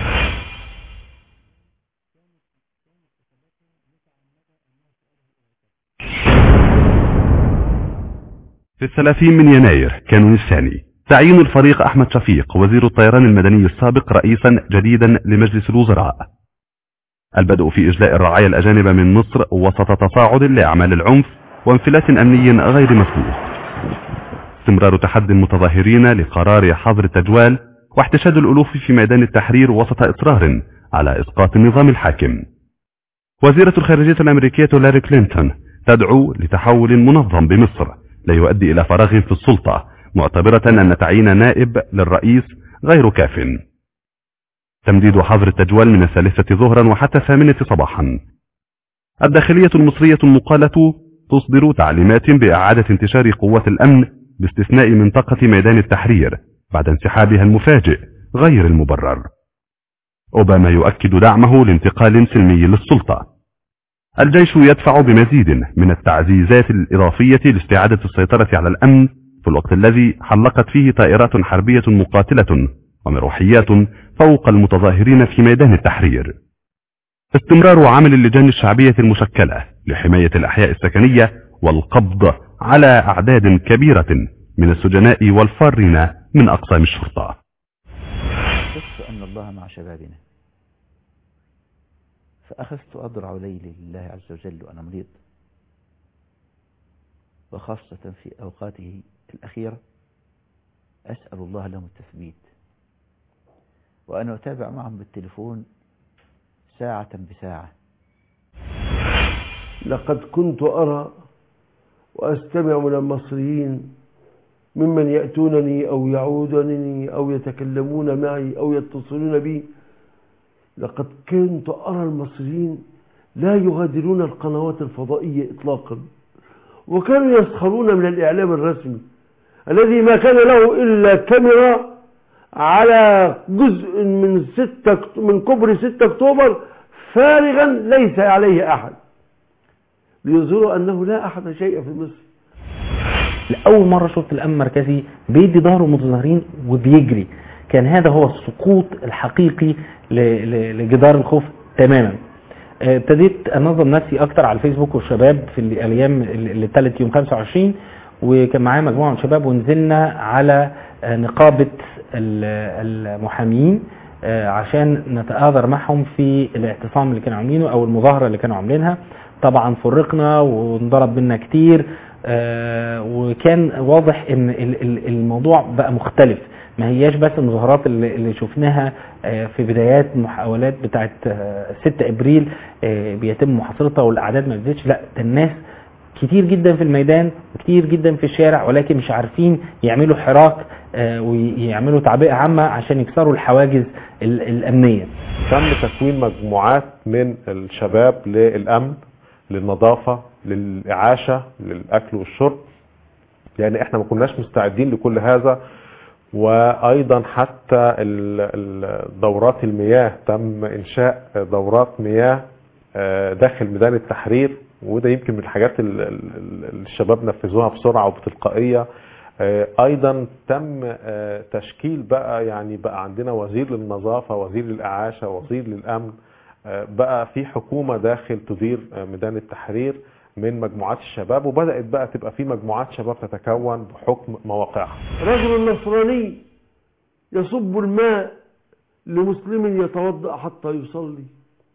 في الثلاثين من يناير كانون الثاني تعيين الفريق أحمد شفيق وزير الطيران المدني السابق رئيسا جديدا لمجلس الوزراء البدء في إجلاء الرعايا الأجانب من مصر وسط تصاعد لأعمال العنف وانفلات أمني غير مسبوق استمرار تحدي المتظاهرين لقرار حظر التجوال واحتشاد الألوف في ميدان التحرير وسط إصرار على إسقاط النظام الحاكم وزيرة الخارجية الأمريكية لاري كلينتون تدعو لتحول منظم بمصر لا يؤدي إلى فراغ في السلطة معتبرة أن تعيين نائب للرئيس غير كاف تمديد حظر التجوال من الثالثة ظهرا وحتى الثامنة صباحا الداخلية المصرية المقالة تصدر تعليمات بإعادة انتشار قوات الأمن باستثناء منطقة ميدان التحرير بعد انسحابها المفاجئ غير المبرر أوباما يؤكد دعمه لانتقال سلمي للسلطة الجيش يدفع بمزيد من التعزيزات الإضافية لاستعادة السيطرة على الأمن في الوقت الذي حلقت فيه طائرات حربية مقاتلة ومروحيات فوق المتظاهرين في ميدان التحرير استمرار عمل اللجان الشعبية المشكلة لحماية الأحياء السكنية والقبض على أعداد كبيرة من السجناء والفارين من أقسام الشرطة خفت أن الله مع شبابنا فأخذت أضرع ليلي لله عز وجل وأنا مريض وخاصة في أوقاته الأخيرة أسأل الله لهم التثبيت وأنا أتابع معهم بالتليفون ساعة بساعة لقد كنت أرى وأستمع من المصريين ممن يأتونني أو يعودونني أو يتكلمون معي أو يتصلون بي لقد كنت أرى المصريين لا يغادرون القنوات الفضائية إطلاقا وكانوا يسخرون من الإعلام الرسمي الذي ما كان له إلا كاميرا على جزء من ستة من كبر 6 أكتوبر فارغا ليس عليه أحد ليظهروا أنه لا أحد شيء في مصر لأول مرة شفت الأمن المركزي بيدي ظهره متظاهرين وبيجري كان هذا هو السقوط الحقيقي ل- ل- لجدار الخوف تماما آه، ابتديت انظم نفسي اكتر على الفيسبوك والشباب في الايام اللي ثالث يوم 25 وكان معايا مجموعه من الشباب ونزلنا على آه، نقابه ال- المحامين آه، عشان نتآذر معهم في الاعتصام اللي كانوا عاملينه او المظاهره اللي كانوا عاملينها طبعا فرقنا وانضرب منا كتير آه، وكان واضح ان ال- ال- الموضوع بقى مختلف ما هياش بس المظاهرات اللي اللي شفناها آه، في بدايات محاولات بتاعت آه، 6 ابريل آه، بيتم محاصرتها والاعداد ما بتزيدش لا ده الناس كتير جدا في الميدان وكتير جدا في الشارع ولكن مش عارفين يعملوا حراك آه، ويعملوا تعبئه عامه عشان يكسروا الحواجز ال- الامنيه تم تكوين مجموعات من الشباب للأمن للنظافة للإعاشة للأكل والشرب يعني احنا ما كناش مستعدين لكل هذا وأيضا حتى ال- ال- دورات المياه تم إنشاء دورات مياه آه، داخل ميدان التحرير وده يمكن من الحاجات ال- ال- ال- الشباب نفذوها بسرعة وبتلقائية آه، ايضا تم آه، تشكيل بقى يعني بقى عندنا وزير للنظافة وزير للإعاشة وزير للأمن آه، بقى في حكومة داخل تدير آه، ميدان التحرير من مجموعات الشباب وبدأت بقى تبقى في مجموعات شباب تتكون بحكم مواقعها رجل نصراني يصب الماء لمسلم يتوضأ حتى يصلي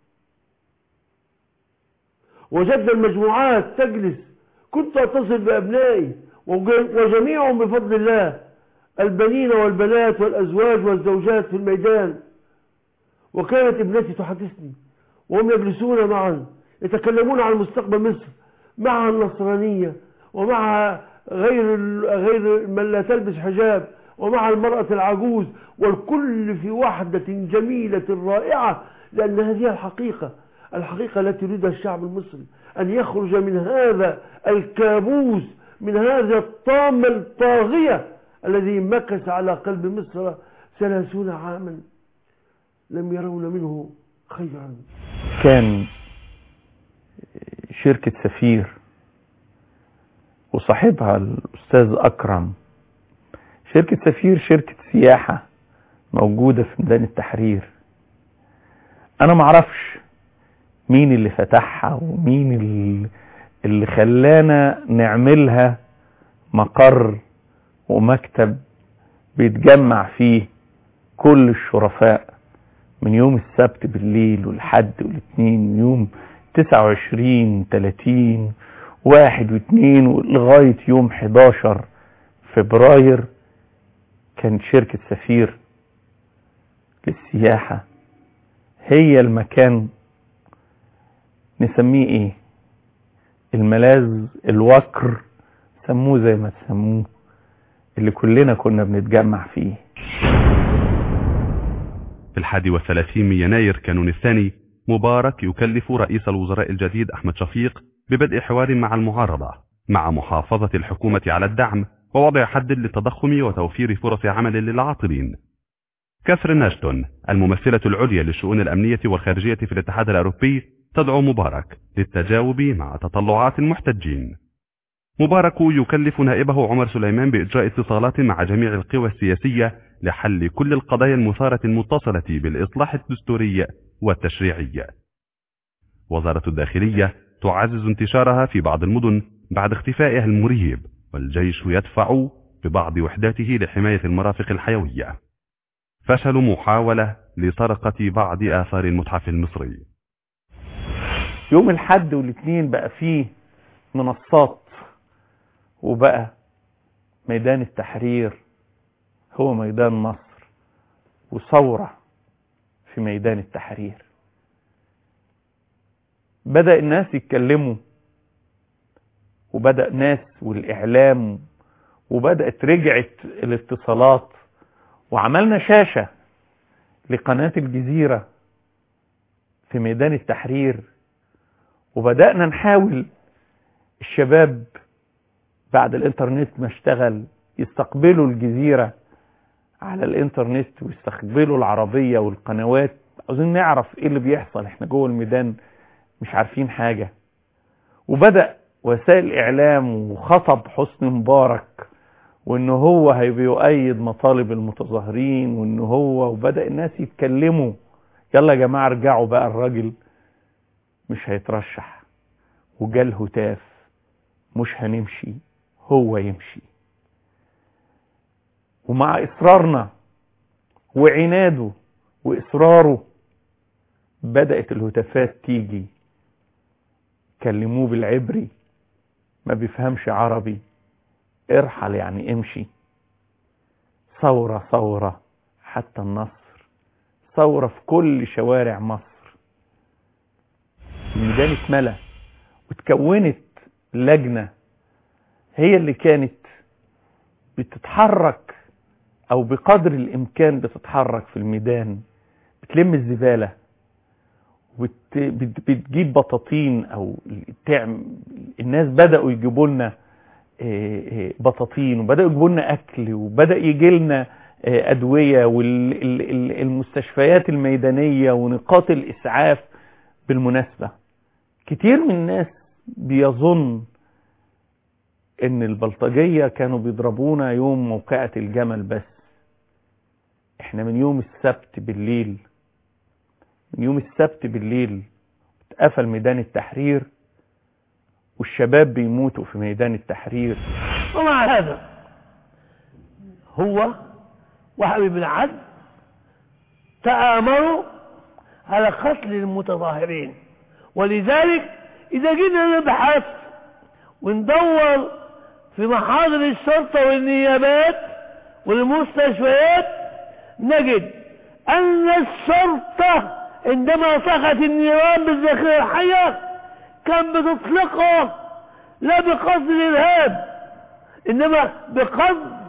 وجدنا المجموعات تجلس كنت أتصل بأبنائي وج- وجميعهم بفضل الله البنين والبنات والأزواج والزوجات في الميدان وكانت ابنتي تحدثني وهم يجلسون معا يتكلمون عن مستقبل مصر مع النصرانية ومع غير ال- غير من لا تلبس حجاب ومع المرأة العجوز والكل في وحدة جميلة رائعة لأن هذه الحقيقة الحقيقة التي يريدها الشعب المصري أن يخرج من هذا الكابوس من هذا الطامة الطاغية الذي مكث على قلب مصر ثلاثون عاما لم يرون منه خيرا كان شركة سفير وصاحبها الأستاذ أكرم شركة سفير شركة سياحة موجودة في ميدان التحرير أنا معرفش مين اللي فتحها ومين اللي, اللي خلانا نعملها مقر ومكتب بيتجمع فيه كل الشرفاء من يوم السبت بالليل والحد والاثنين من يوم 29 30 واحد واثنين لغاية يوم 11 فبراير كانت شركة سفير للسياحة هي المكان نسميه ايه الملاذ الوكر سموه زي ما تسموه اللي كلنا كنا بنتجمع فيه في الحادي والثلاثين من يناير كانون الثاني مبارك يكلف رئيس الوزراء الجديد أحمد شفيق ببدء حوار مع المعارضة مع محافظة الحكومة على الدعم ووضع حد للتضخم وتوفير فرص عمل للعاطلين كاثرين أشتون الممثلة العليا للشؤون الأمنية والخارجية في الاتحاد الأوروبي تدعو مبارك للتجاوب مع تطلعات المحتجين مبارك يكلف نائبه عمر سليمان بإجراء اتصالات مع جميع القوى السياسية لحل كل القضايا المثارة المتصلة بالإصلاح الدستوري والتشريعي وزارة الداخلية تعزز انتشارها في بعض المدن بعد اختفائها المريب والجيش يدفع ببعض وحداته لحماية المرافق الحيوية فشل محاولة لسرقة بعض آثار المتحف المصري يوم الحد والاثنين بقى فيه منصات وبقى ميدان التحرير هو ميدان مصر وثورة في ميدان التحرير بدأ الناس يتكلموا وبدأ ناس والإعلام وبدأت رجعت الاتصالات وعملنا شاشة لقناة الجزيرة في ميدان التحرير وبدأنا نحاول الشباب بعد الانترنت ما اشتغل يستقبلوا الجزيرة على الانترنت ويستقبلوا العربية والقنوات عاوزين نعرف ايه اللي بيحصل احنا جوه الميدان مش عارفين حاجة وبدأ وسائل الاعلام وخطب حسني مبارك وان هو هيبيؤيد مطالب المتظاهرين وان هو وبدأ الناس يتكلموا يلا يا جماعة ارجعوا بقى الراجل مش هيترشح وجال هتاف مش هنمشي هو يمشي ومع إصرارنا وعناده وإصراره بدأت الهتافات تيجي كلموه بالعبري ما بيفهمش عربي ارحل يعني امشي ثورة ثورة حتى النصر ثورة في كل شوارع مصر الميدان اتملى وتكونت لجنة هي اللي كانت بتتحرك او بقدر الامكان بتتحرك في الميدان بتلم الزبالة وبتجيب بطاطين او تعمل الناس بدأوا يجيبوا لنا بطاطين وبدأوا يجيبوا لنا اكل وبدأ يجي لنا ادوية والمستشفيات الميدانية ونقاط الاسعاف بالمناسبة كتير من الناس بيظن ان البلطجية كانوا بيضربونا يوم موقعة الجمل بس احنا من يوم السبت بالليل من يوم السبت بالليل اتقفل ميدان التحرير والشباب بيموتوا في ميدان التحرير ومع هذا هو وحبيب بن عدل تآمروا على قتل المتظاهرين ولذلك إذا جينا نبحث وندور في محاضر الشرطة والنيابات والمستشفيات نجد أن الشرطة عندما طغت النيران بالذخيرة الحية كان بتطلقها لا بقصد الإرهاب إنما بقصد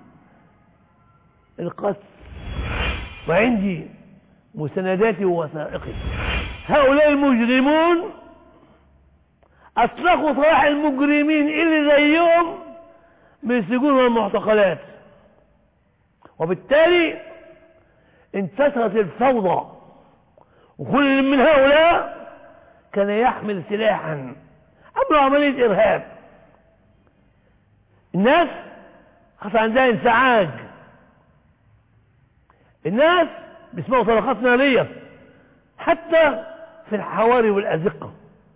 القتل وعندي مستنداتي ووثائقي هؤلاء المجرمون أطلقوا سراح المجرمين اللي زيهم من السجون والمعتقلات وبالتالي انتشرت الفوضى وكل من هؤلاء كان يحمل سلاحا عملوا عملية إرهاب الناس حصل عندها انسعاج الناس بيسمعوا طلقات نارية حتى في الحواري والأزقة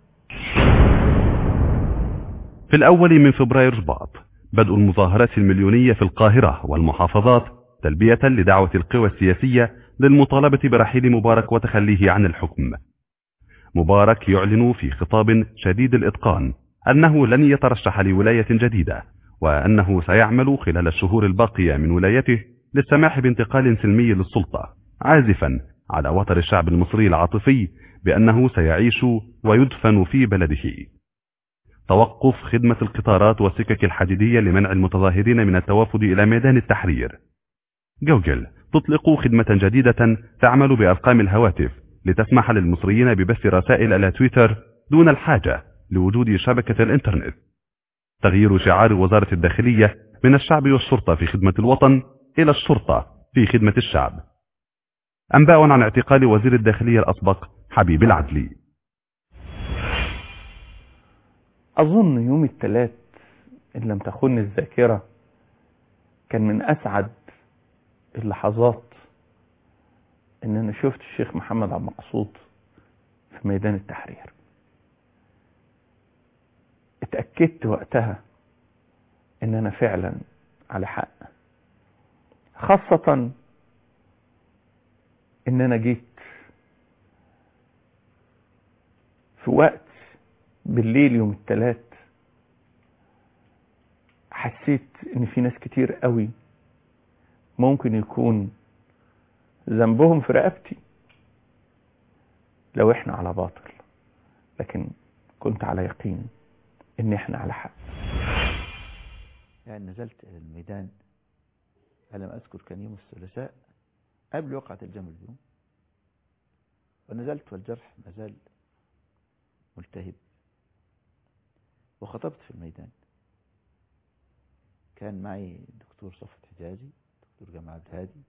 في الأول من فبراير شباط بدء المظاهرات المليونية في القاهرة والمحافظات تلبية لدعوة القوى السياسية للمطالبة برحيل مبارك وتخليه عن الحكم مبارك يعلن في خطاب شديد الإتقان أنه لن يترشح لولاية جديدة وأنه سيعمل خلال الشهور الباقية من ولايته للسماح بانتقال سلمي للسلطة عازفا على وتر الشعب المصري العاطفي بأنه سيعيش ويدفن في بلده توقف خدمة القطارات والسكك الحديدية لمنع المتظاهرين من التوافد إلى ميدان التحرير جوجل تطلق خدمة جديدة تعمل بأرقام الهواتف لتسمح للمصريين ببث رسائل إلى تويتر دون الحاجة لوجود شبكة الإنترنت تغيير شعار وزارة الداخلية من الشعب والشرطة في خدمة الوطن إلى الشرطة في خدمة الشعب أنباء عن اعتقال وزير الداخلية الأسبق حبيب العدلي أظن يوم الثلاث إن لم تخن الذاكرة كان من أسعد اللحظات إن أنا شفت الشيخ محمد عبد المقصود في ميدان التحرير اتأكدت وقتها إن أنا فعلا على حق خاصة إن أنا جيت في وقت بالليل يوم الثلاث حسيت ان في ناس كتير قوي ممكن يكون ذنبهم في رقبتي لو احنا على باطل لكن كنت على يقين ان احنا على حق يعني نزلت إلى الميدان على ما أذكر كان يوم الثلاثاء قبل وقعة الجمل بيوم ونزلت والجرح ما زال ملتهب وخطبت في الميدان كان معي دكتور دكتور صفت حجازي دكتور جمال عبد الهادي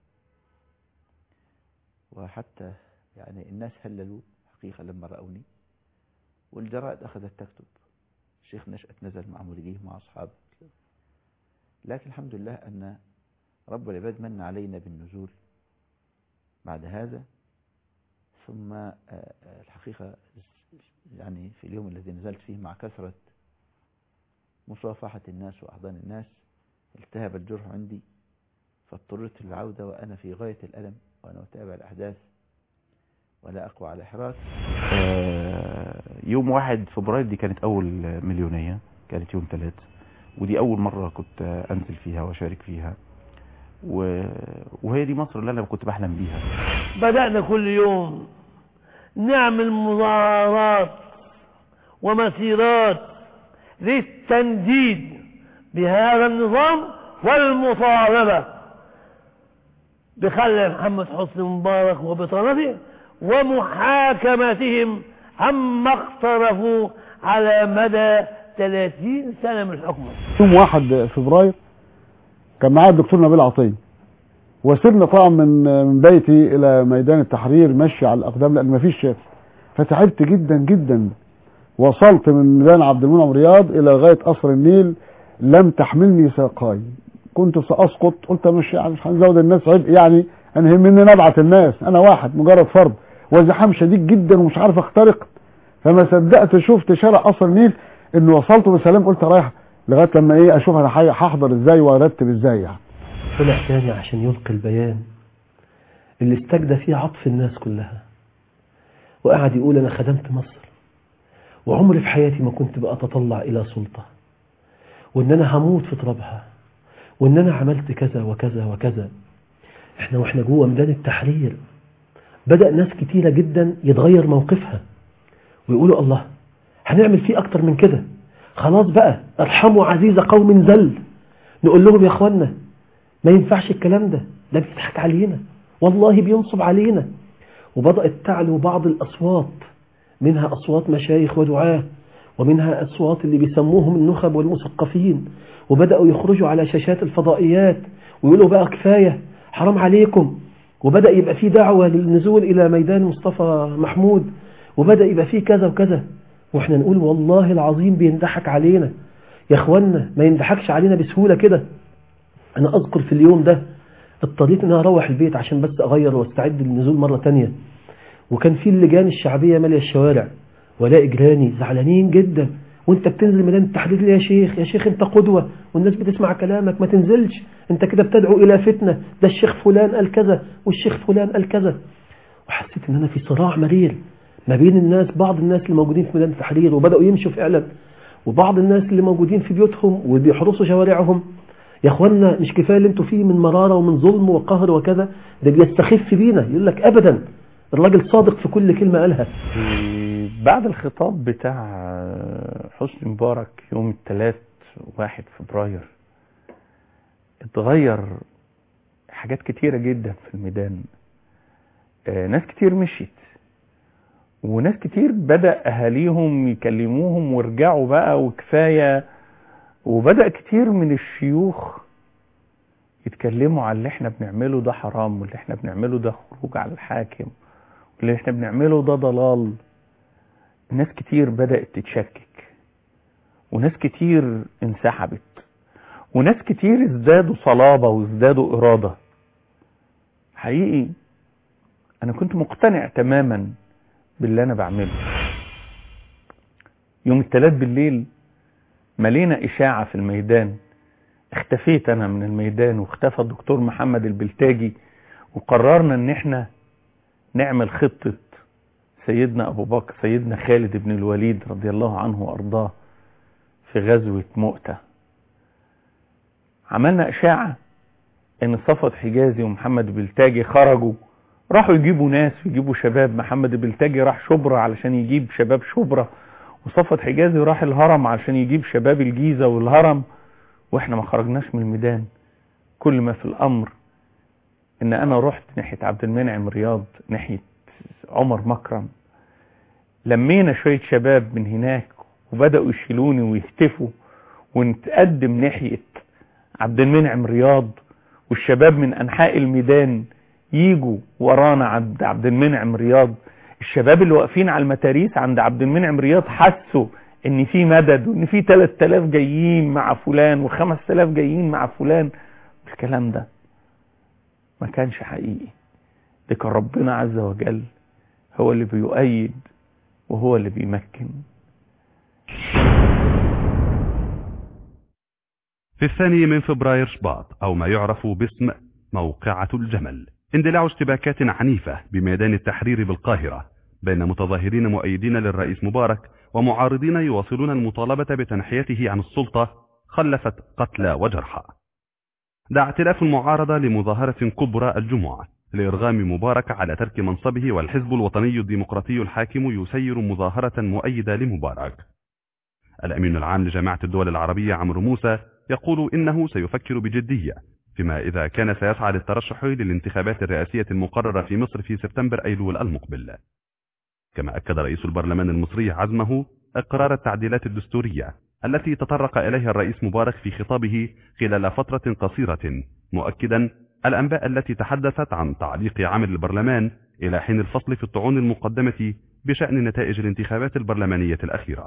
وحتى يعني الناس هللوا حقيقة لما رأوني والجرائد أخذت تكتب الشيخ نشأت نزل مع مريديه مع أصحابه لكن الحمد لله أن رب العباد من علينا بالنزول بعد هذا ثم آه، آه، الحقيقة يعني في اليوم الذي نزلت فيه مع كثرة مصافحة الناس وأحضان الناس التهب الجرح عندي فاضطررت للعودة وأنا في غاية الألم وأنا أتابع الأحداث ولا أقوى على حراك آه، يوم واحد فبراير دي كانت أول مليونية كانت يوم ثلاث ودي أول مرة كنت آه، أنزل فيها وأشارك فيها و... وهي دي مصر اللي أنا كنت بحلم بيها بدأنا كل يوم نعمل مظاهرات ومسيرات للتنديد بهذا النظام والمطالبة بخلع محمد حسني مبارك وبطانته ومحاكمتهم عما اقترفوا على مدى 30 سنة من الحكم يوم 1 فبراير كان معايا الدكتور نبيل عطيه وسيبنا طبعا من من بيتي الى ميدان التحرير مشي على الاقدام لان مفيش شارع فتعبت جدا جدا وصلت من ميدان عبد المنعم رياض الى غايه قصر النيل لم تحملني ساقاي كنت ساسقط قلت مش يعني مش هنزود الناس عبء يعني انا يهمني نبعت الناس انا واحد مجرد فرد وزحام شديد جدا ومش عارف اخترق فما صدقت شفت شارع قصر النيل انه وصلت بسلام قلت رايح لغايه لما ايه اشوف انا حي- هحضر ازاي وارتب ازاي يعني طلع تاني عشان يلقي البيان اللي استجدى فيه عطف الناس كلها وقعد يقول أنا خدمت مصر وعمري في حياتي ما كنت بقى أتطلع إلى سلطة وإن أنا هموت في ترابها وإن أنا عملت كذا وكذا وكذا إحنا وإحنا جوه ميدان التحرير بدأ ناس كتيرة جدا يتغير موقفها ويقولوا الله هنعمل فيه أكتر من كده خلاص بقى ارحموا عزيز قوم ذل نقول لهم يا اخوانا ما ينفعش الكلام ده ده بيضحك علينا والله بينصب علينا وبدأت تعلو بعض الأصوات منها أصوات مشايخ ودعاة ومنها أصوات اللي بيسموهم النخب والمثقفين وبدأوا يخرجوا على شاشات الفضائيات ويقولوا بقى كفاية حرام عليكم وبدأ يبقى في دعوة للنزول إلى ميدان مصطفى محمود وبدأ يبقى في كذا وكذا واحنا نقول والله العظيم بينضحك علينا يا اخوانا ما ينضحكش علينا بسهولة كده انا اذكر في اليوم ده اضطريت ان انا اروح البيت عشان بس اغير واستعد للنزول مرة تانية وكان في اللجان الشعبية مالية الشوارع والاقي جيراني زعلانين جدا وانت بتنزل ميدان التحرير ليه يا شيخ يا شيخ انت قدوة والناس بتسمع كلامك ما تنزلش انت كده بتدعو الى فتنة ده الشيخ فلان قال كذا والشيخ فلان قال كذا وحسيت ان انا في صراع مرير ما بين الناس بعض الناس اللي موجودين في ميدان التحرير وبدأوا يمشوا فعلا وبعض الناس اللي موجودين في بيوتهم وبيحرسوا شوارعهم يا اخوانا مش كفايه اللي انتوا فيه من مراره ومن ظلم وقهر وكذا ده بيستخف بينا يقول لك ابدا الراجل صادق في كل كلمه قالها بعد الخطاب بتاع حسني مبارك يوم الثلاث واحد فبراير اتغير حاجات كتيرة جدا في الميدان آه، ناس كتير مشيت وناس كتير بدأ أهاليهم يكلموهم وارجعوا بقى وكفاية وبدأ كتير من الشيوخ يتكلموا على اللي احنا بنعمله ده حرام واللي احنا بنعمله ده خروج على الحاكم واللي احنا بنعمله ده ضلال ناس كتير بدأت تتشكك وناس كتير انسحبت وناس كتير ازدادوا صلابة وازدادوا إرادة حقيقي أنا كنت مقتنع تماما باللي أنا بعمله يوم الثلاث بالليل ملينا إشاعة في الميدان اختفيت أنا من الميدان واختفى الدكتور محمد البلتاجي وقررنا ان احنا نعمل خطة سيدنا أبو بكر سيدنا خالد بن الوليد رضي الله عنه وأرضاه في غزوة مؤتة عملنا إشاعة إن صفد حجازي ومحمد بلتاجي خرجوا راحوا يجيبوا ناس يجيبوا شباب محمد بلتاجي راح شبرا علشان يجيب شباب شبرا وصفد حجازي راح الهرم علشان يجيب شباب الجيزة والهرم واحنا ما خرجناش من الميدان كل ما في الأمر إن أنا رحت ناحية عبد المنعم رياض ناحية عمر مكرم لمينا شوية شباب من هناك وبدأوا يشيلوني ويهتفوا ونتقدم ناحية عبد المنعم رياض والشباب من انحاء الميدان يجوا ورانا عند عبد المنعم رياض الشباب اللي واقفين على المتاريس عند عبد المنعم رياض حسوا ان في مدد وان في 3000 جايين مع فلان و5000 جايين مع فلان الكلام ده ما كانش حقيقي ده كان ربنا عز وجل هو اللي بيؤيد وهو اللي بيمكن في الثاني من فبراير شباط أو ما يعرف باسم موقعة الجمل اندلاع اشتباكات عنيفة بميدان التحرير بالقاهرة بين متظاهرين مؤيدين للرئيس مبارك ومعارضين يواصلون المطالبة بتنحيته عن السلطة خلفت قتلى وجرحى دعا ائتلاف المعارضة لمظاهرة كبرى الجمعة لإرغام مبارك على ترك منصبه والحزب الوطني الديمقراطي الحاكم يسير مظاهرة مؤيدة لمبارك الأمين العام لجامعة الدول العربية عمرو موسى يقول إنه سيفكر بجدية فيما إذا كان سيسعى للترشح للانتخابات الرئاسية المقررة في مصر في سبتمبر أيلول المقبل كما أكد رئيس البرلمان المصري عزمه إقرار التعديلات الدستورية التي تطرق إليها الرئيس مبارك في خطابه خلال فترة قصيرة مؤكدا الأنباء التي تحدثت عن تعليق عمل البرلمان إلى حين الفصل في الطعون المقدمة بشأن نتائج الانتخابات البرلمانية الأخيرة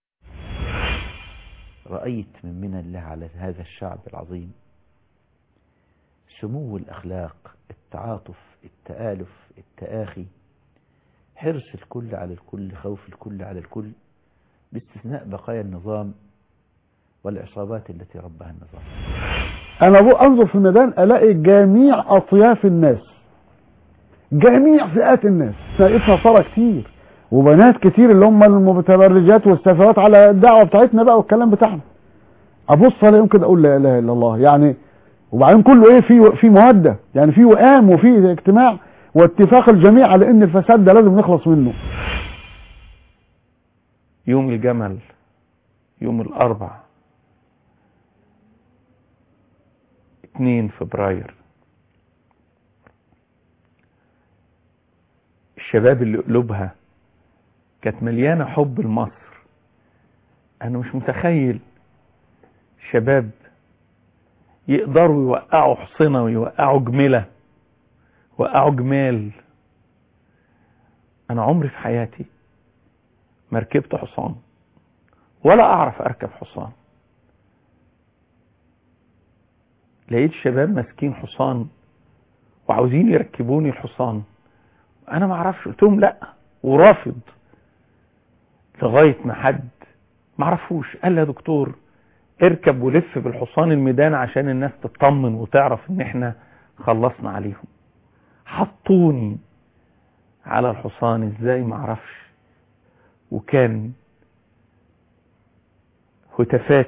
رأيت من من الله على هذا الشعب العظيم سمو الأخلاق التعاطف التآلف التآخي حرص الكل على الكل خوف الكل على الكل باستثناء بقايا النظام والعصابات التي ربها النظام انا بو انظر في الميدان الاقي جميع اطياف الناس جميع فئات الناس لقيتها صار كتير وبنات كتير اللي هم المتبرجات والسفوات على الدعوه بتاعتنا بقى والكلام بتاعنا ابص الاقيهم كده اقول لا اله الا الله يعني وبعدين كله ايه في في موده يعني في وئام وفي اجتماع واتفاق الجميع على ان الفساد ده لازم نخلص منه يوم الجمل يوم الأربع 2 فبراير الشباب اللي قلوبها كانت مليانة حب لمصر أنا مش متخيل شباب يقدروا يوقعوا حصنة ويوقعوا جملة وقعوا جمال أنا عمري في حياتي ما ركبت حصان ولا أعرف أركب حصان لقيت شباب ماسكين حصان وعاوزين يركبوني الحصان انا ما اعرفش قلت لهم لا ورافض لغايه ما حد ما اعرفوش قال لي يا دكتور اركب ولف بالحصان الميدان عشان الناس تطمن وتعرف ان احنا خلصنا عليهم حطوني على الحصان ازاي ما اعرفش وكان هتافات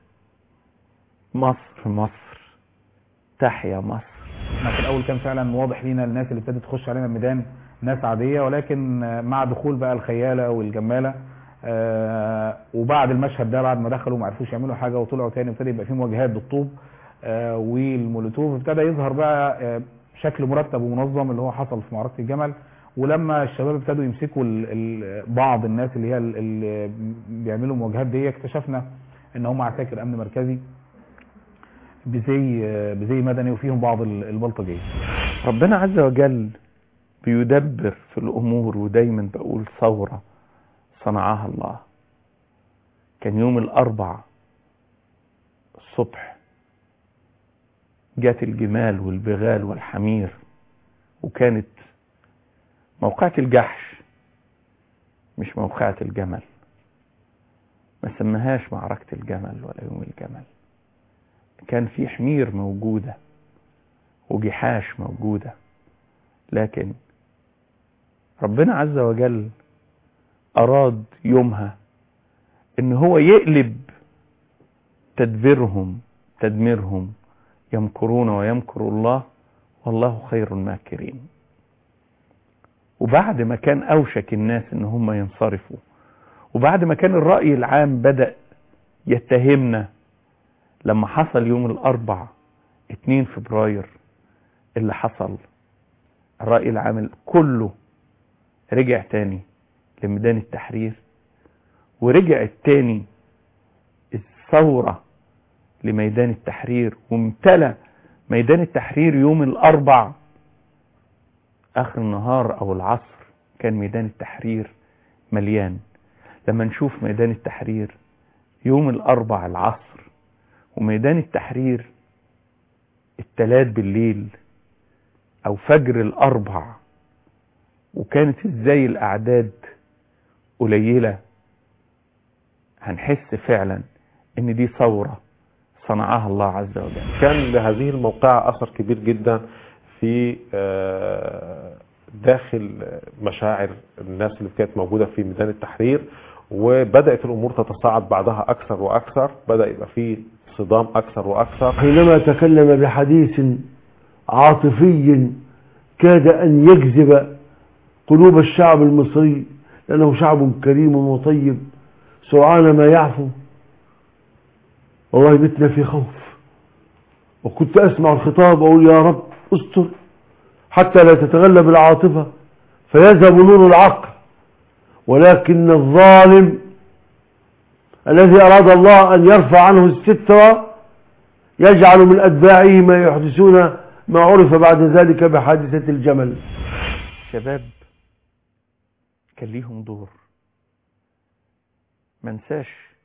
مصر مصر تحيا مصر احنا في الاول كان فعلا واضح لينا الناس اللي ابتدت تخش علينا الميدان ناس عاديه ولكن مع دخول بقى الخياله والجماله آه وبعد المشهد ده بعد ما دخلوا ما عرفوش يعملوا حاجه وطلعوا تاني ابتدى يبقى في مواجهات بالطوب آه والمولوتوف ابتدى يظهر بقى آه شكل مرتب ومنظم اللي هو حصل في معركه الجمل ولما الشباب ابتدوا يمسكوا ال ال بعض الناس اللي هي اللي بيعملوا مواجهات دي اكتشفنا ان هم عساكر امن مركزي بزي بزي مدني وفيهم بعض البلطجيه ربنا عز وجل بيدبر في الامور ودايما بقول ثوره صنعها الله كان يوم الاربع الصبح جات الجمال والبغال والحمير وكانت موقعة الجحش مش موقعة الجمل ما سمهاش معركة الجمل ولا يوم الجمل كان في حمير موجودة وجحاش موجودة لكن ربنا عز وجل أراد يومها إن هو يقلب تدبيرهم تدميرهم يمكرون ويمكر الله والله خير الماكرين وبعد ما كان أوشك الناس إن هم ينصرفوا وبعد ما كان الرأي العام بدأ يتهمنا لما حصل يوم الأربع 2 فبراير اللي حصل الرأي العام كله رجع تاني لميدان التحرير ورجع التاني الثورة لميدان التحرير وامتلى ميدان التحرير يوم الأربع آخر النهار أو العصر كان ميدان التحرير مليان لما نشوف ميدان التحرير يوم الأربع العصر وميدان التحرير التلات بالليل أو فجر الأربع وكانت ازاي الأعداد قليلة هنحس فعلا ان دي ثورة صنعها الله عز وجل كان لهذه الموقعة أثر كبير جدا في آه، داخل مشاعر الناس اللي كانت موجودة في ميدان التحرير وبدأت الأمور تتصاعد بعدها أكثر وأكثر بدأ يبقى في صدام أكثر وأكثر حينما تكلم بحديث عاطفي كاد أن يجذب قلوب الشعب المصري لأنه شعب كريم وطيب سرعان ما يعفو والله بتنا في خوف وكنت أسمع الخطاب أقول يا رب استر حتى لا تتغلب العاطفة فيذهب نور العقل ولكن الظالم الذي أراد الله أن يرفع عنه الستر يجعل من أتباعه ما يحدثون ما عرف بعد ذلك بحادثة الجمل شباب كان ليهم دور منساش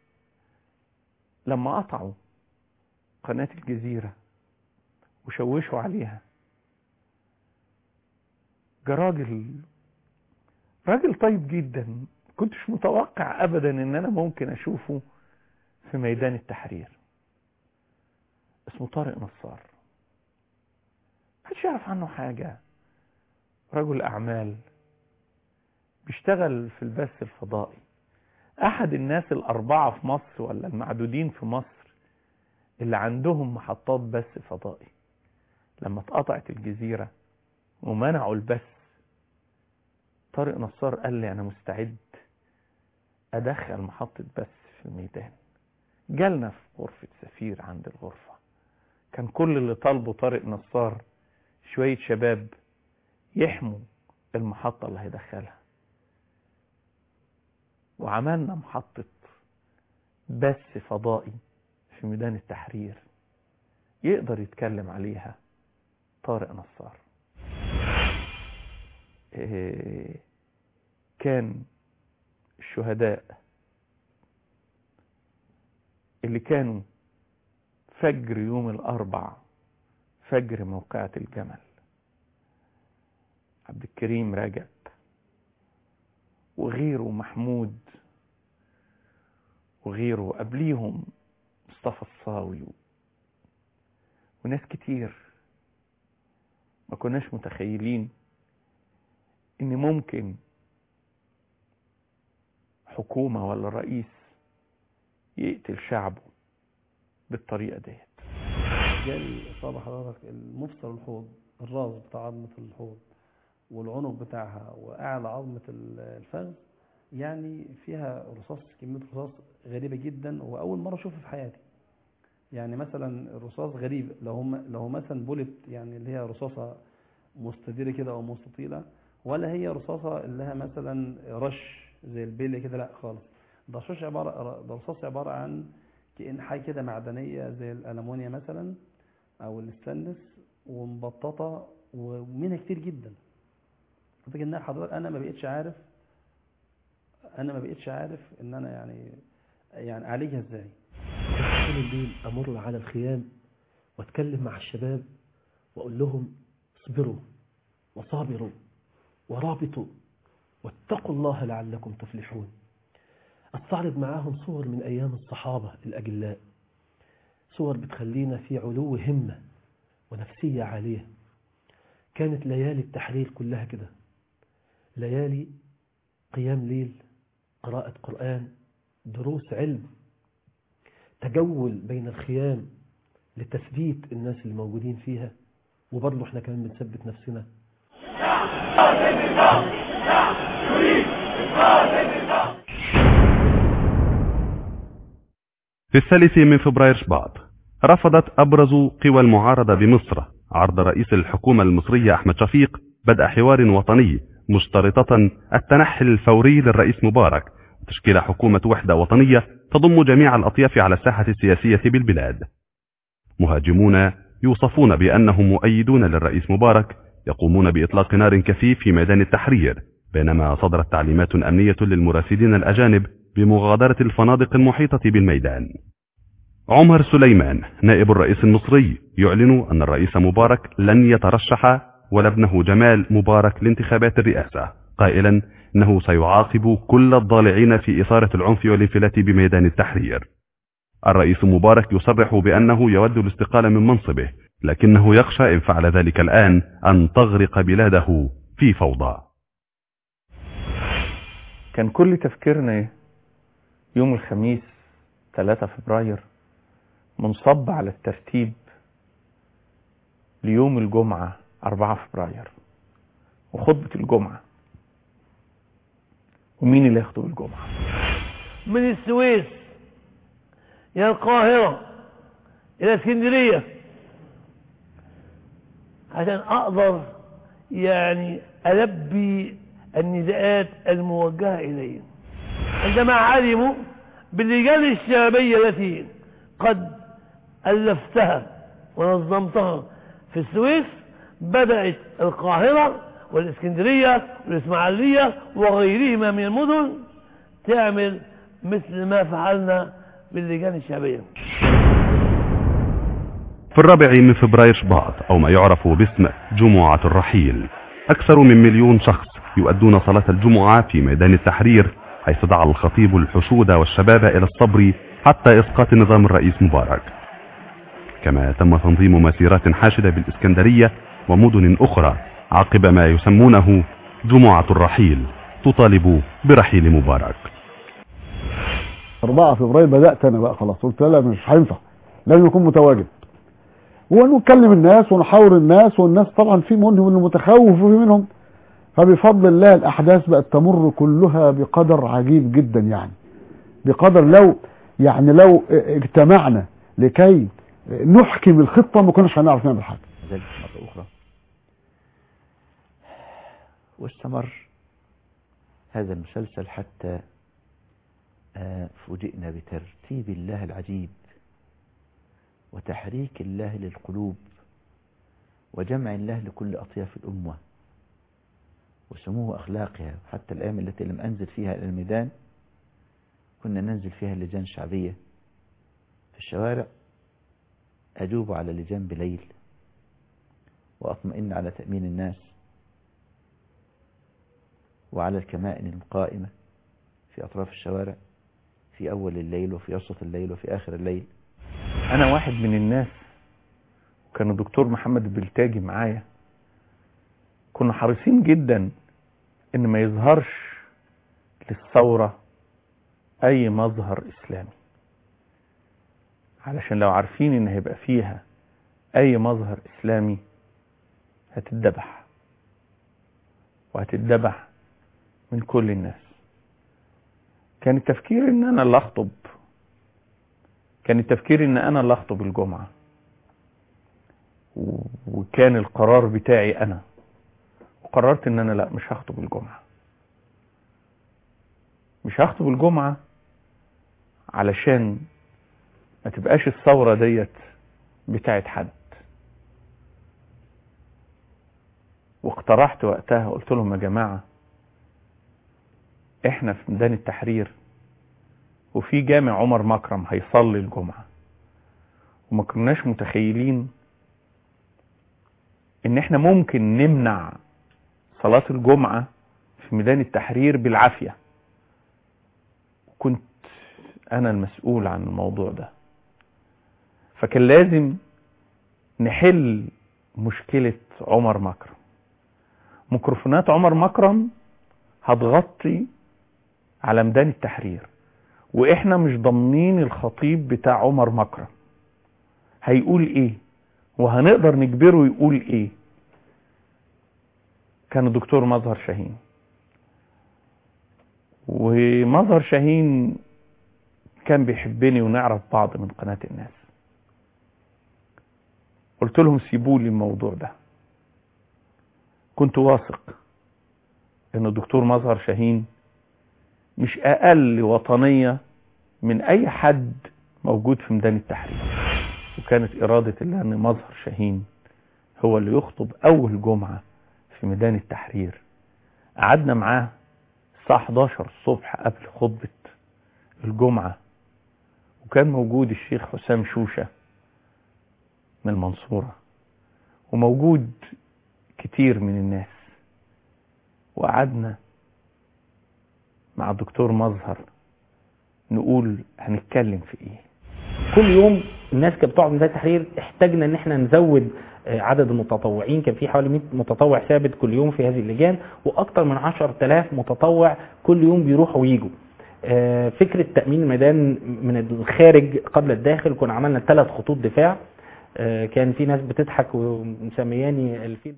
لما قطعوا قناة الجزيرة وشوشوا عليها جا راجل راجل طيب جدا كنتش متوقع ابدا ان انا ممكن اشوفه في ميدان التحرير اسمه طارق نصار محدش يعرف عنه حاجة رجل اعمال بيشتغل في البث الفضائي احد الناس الاربعة في مصر ولا المعدودين في مصر اللي عندهم محطات بث فضائي لما اتقطعت الجزيرة ومنعوا البث طارق نصار قال لي انا مستعد ادخل محطة بث في الميدان جالنا في غرفة سفير عند الغرفة كان كل اللي طالبه طارق نصار شوية شباب يحموا المحطة اللي هيدخلها وعملنا محطة بث فضائي في ميدان التحرير يقدر يتكلم عليها طارق نصار إيه كان الشهداء اللي كانوا فجر يوم الأربع فجر موقعة الجمل عبد الكريم رجب وغيره محمود وغيره قبليهم مصطفى الصاوي وناس كتير ما كناش متخيلين ان ممكن حكومة ولا رئيس يقتل شعبه بالطريقة ديت جالي إصابة حضرتك المفصل الحوض الراس بتاع عظمة الحوض والعنق بتاعها وأعلى عظمة الفخذ يعني فيها رصاص كمية رصاص غريبة جدا وأول مرة أشوفها في حياتي يعني مثلا الرصاص غريب لو هم لو مثلا بولت يعني اللي هي رصاصة مستديرة كده أو مستطيلة ولا هي رصاصة اللي لها مثلا رش زي البيلي كده لا خالص ده رصاص عبارة ده رصاص عبارة عن كأن حاجة كده معدنية زي الألمونيا مثلا أو الستانلس ومبططة ومنها كتير جدا فكرة إن حضرتك أنا ما بقتش عارف أنا ما بقتش عارف إن أنا يعني يعني أعالجها إزاي طول الليل أمر على الخيام وأتكلم مع الشباب وأقول لهم اصبروا وصابروا ورابطوا واتقوا الله لعلكم تفلحون استعرض معاهم صور من أيام الصحابة الأجلاء صور بتخلينا في علو همة ونفسية عالية كانت ليالي التحرير كلها كده ليالي قيام ليل قراءة قرآن دروس علم تجول بين الخيام لتثبيت الناس اللي موجودين فيها وبرضه احنا كمان بنثبت نفسنا في الثالث من فبراير شباط رفضت أبرز قوى المعارضة بمصر عرض رئيس الحكومة المصرية أحمد شفيق بدء حوار وطني مشترطة التنحي الفوري للرئيس مبارك وتشكيل حكومة وحدة وطنية تضم جميع الأطياف على الساحة السياسية بالبلاد مهاجمون يوصفون بأنهم مؤيدون للرئيس مبارك يقومون بإطلاق نار كثيف في ميدان التحرير بينما صدرت تعليمات أمنية للمراسلين الأجانب بمغادرة الفنادق المحيطة بالميدان عمر سليمان نائب الرئيس المصري يعلن أن الرئيس مبارك لن يترشح ولا ابنه جمال مبارك لانتخابات الرئاسة قائلا أنه سيعاقب كل الضالعين في إثارة العنف والانفلات بميدان التحرير الرئيس مبارك يصرح بأنه يود الاستقالة من منصبه لكنه يخشى إن فعل ذلك الآن أن تغرق بلاده في فوضى كان كل تفكيرنا يوم الخميس 3 فبراير منصب على الترتيب ليوم الجمعة 4 فبراير وخطبة الجمعة ومين اللي يخطب الجمعة من السويس إلى القاهرة إلى اسكندرية عشان أقدر يعني ألبي النداءات الموجهة إلي عندما علموا باللجان الشعبية التي قد ألفتها ونظمتها في السويس بدأت القاهرة والإسكندرية والإسماعيلية وغيرهما من المدن تعمل مثل ما فعلنا باللجان الشعبية في الرابع من فبراير شباط أو ما يعرف باسم جمعة الرحيل أكثر من مليون شخص يؤدون صلاة الجمعة في ميدان التحرير حيث دعا الخطيب الحشود والشباب إلى الصبر حتى إسقاط نظام الرئيس مبارك كما تم تنظيم مسيرات حاشدة بالإسكندرية ومدن أخرى عقب ما يسمونه جمعة الرحيل تطالب برحيل مبارك 4 فبراير بدأت أنا بقى خلاص قلت لا مش هينفع لازم يكون متواجد ونكلم الناس ونحاور الناس والناس طبعا في منهم اللي متخوف وفي منهم فبفضل الله الأحداث بقت تمر كلها بقدر عجيب جدا يعني بقدر لو يعني لو اجتمعنا لكي نحكم الخطة ما كناش هنعرف نعمل حاجة ذلك مرة أخرى واستمر هذا المسلسل حتى آه، فوجئنا بترتيب الله العجيب وتحريك الله للقلوب وجمع الله لكل أطياف الأمة وسمو أخلاقها حتى الأيام التي لم أنزل فيها إلى الميدان كنا ننزل فيها لجان شعبية في الشوارع أجوب على لجان بليل وأطمئن على تأمين الناس وعلى الكمائن القائمة في أطراف الشوارع في أول الليل وفي وسط الليل وفي آخر الليل أنا واحد من الناس وكان الدكتور محمد البلتاجي معايا كنا حريصين جدا إن ما يظهرش للثورة أي مظهر إسلامي علشان لو عارفين إن هيبقى فيها أي مظهر إسلامي هتتذبح وهتتذبح من كل الناس كان التفكير ان انا اللي اخطب كان التفكير ان انا اللي اخطب الجمعة و- وكان القرار بتاعي انا وقررت ان انا لا مش هخطب الجمعة مش هخطب الجمعة علشان ما تبقاش الثورة ديت بتاعت حد واقترحت وقتها قلت لهم يا جماعة احنا في ميدان التحرير وفي جامع عمر مكرم هيصلي الجمعة وما كناش متخيلين ان احنا ممكن نمنع صلاة الجمعة في ميدان التحرير بالعافية كنت انا المسؤول عن الموضوع ده فكان لازم نحل مشكلة عمر مكرم ميكروفونات عمر مكرم هتغطي على ميدان التحرير واحنا مش ضامنين الخطيب بتاع عمر مكرم هيقول ايه وهنقدر نجبره يقول ايه كان الدكتور مظهر شاهين ومظهر شاهين كان بيحبني ونعرف بعض من قناة الناس قلت لهم سيبوا لي الموضوع ده كنت واثق ان الدكتور مظهر شاهين مش اقل وطنية من اي حد موجود في ميدان التحرير وكانت إرادة الله أن مظهر شاهين هو اللي يخطب أول جمعة في ميدان التحرير قعدنا معاه الساعة 11 الصبح قبل خطبة الجمعة وكان موجود الشيخ حسام شوشة من المنصورة وموجود كتير من الناس وقعدنا مع الدكتور مظهر نقول هنتكلم في ايه كل يوم الناس كانت بتقعد من التحرير احتاجنا ان احنا نزود آه، عدد المتطوعين كان في حوالي 100 متطوع ثابت كل يوم في هذه اللجان واكثر من 10000 متطوع كل يوم بيروحوا ويجوا آه، فكره تامين الميدان من الخارج قبل الداخل كنا عملنا ثلاث خطوط دفاع آه، كان في ناس بتضحك ومسمياني الفيل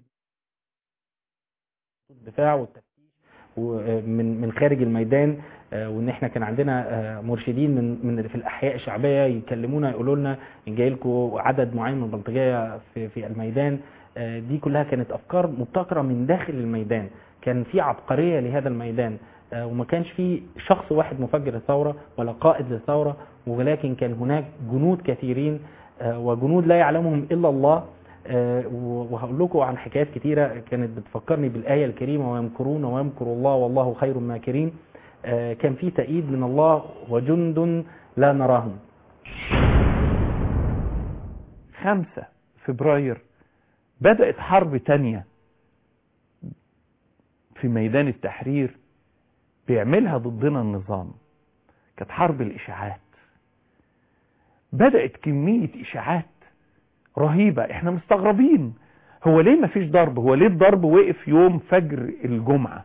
الدفاع والتفتيش ومن من خارج الميدان آه، وان احنا كان عندنا آه، مرشدين من من في الاحياء الشعبيه يكلمونا يقولوا لنا ان جاي لكم عدد معين من البلطجيه في في الميدان آه، دي كلها كانت افكار مبتكره من داخل الميدان كان في عبقريه لهذا الميدان آه، وما كانش في شخص واحد مفجر الثوره ولا قائد للثوره ولكن كان هناك جنود كثيرين آه، وجنود لا يعلمهم الا الله آه، وهقول لكم عن حكايات كتيره كانت بتفكرني بالايه الكريمه ويمكرون ويمكر الله والله خير الماكرين آه، كان في تأييد من الله وجند لا نراهم خمسة فبراير بدأت حرب تانية في ميدان التحرير بيعملها ضدنا النظام كانت حرب الإشاعات بدأت كمية إشاعات رهيبة احنا مستغربين هو ليه مفيش ضرب هو ليه الضرب وقف يوم فجر الجمعة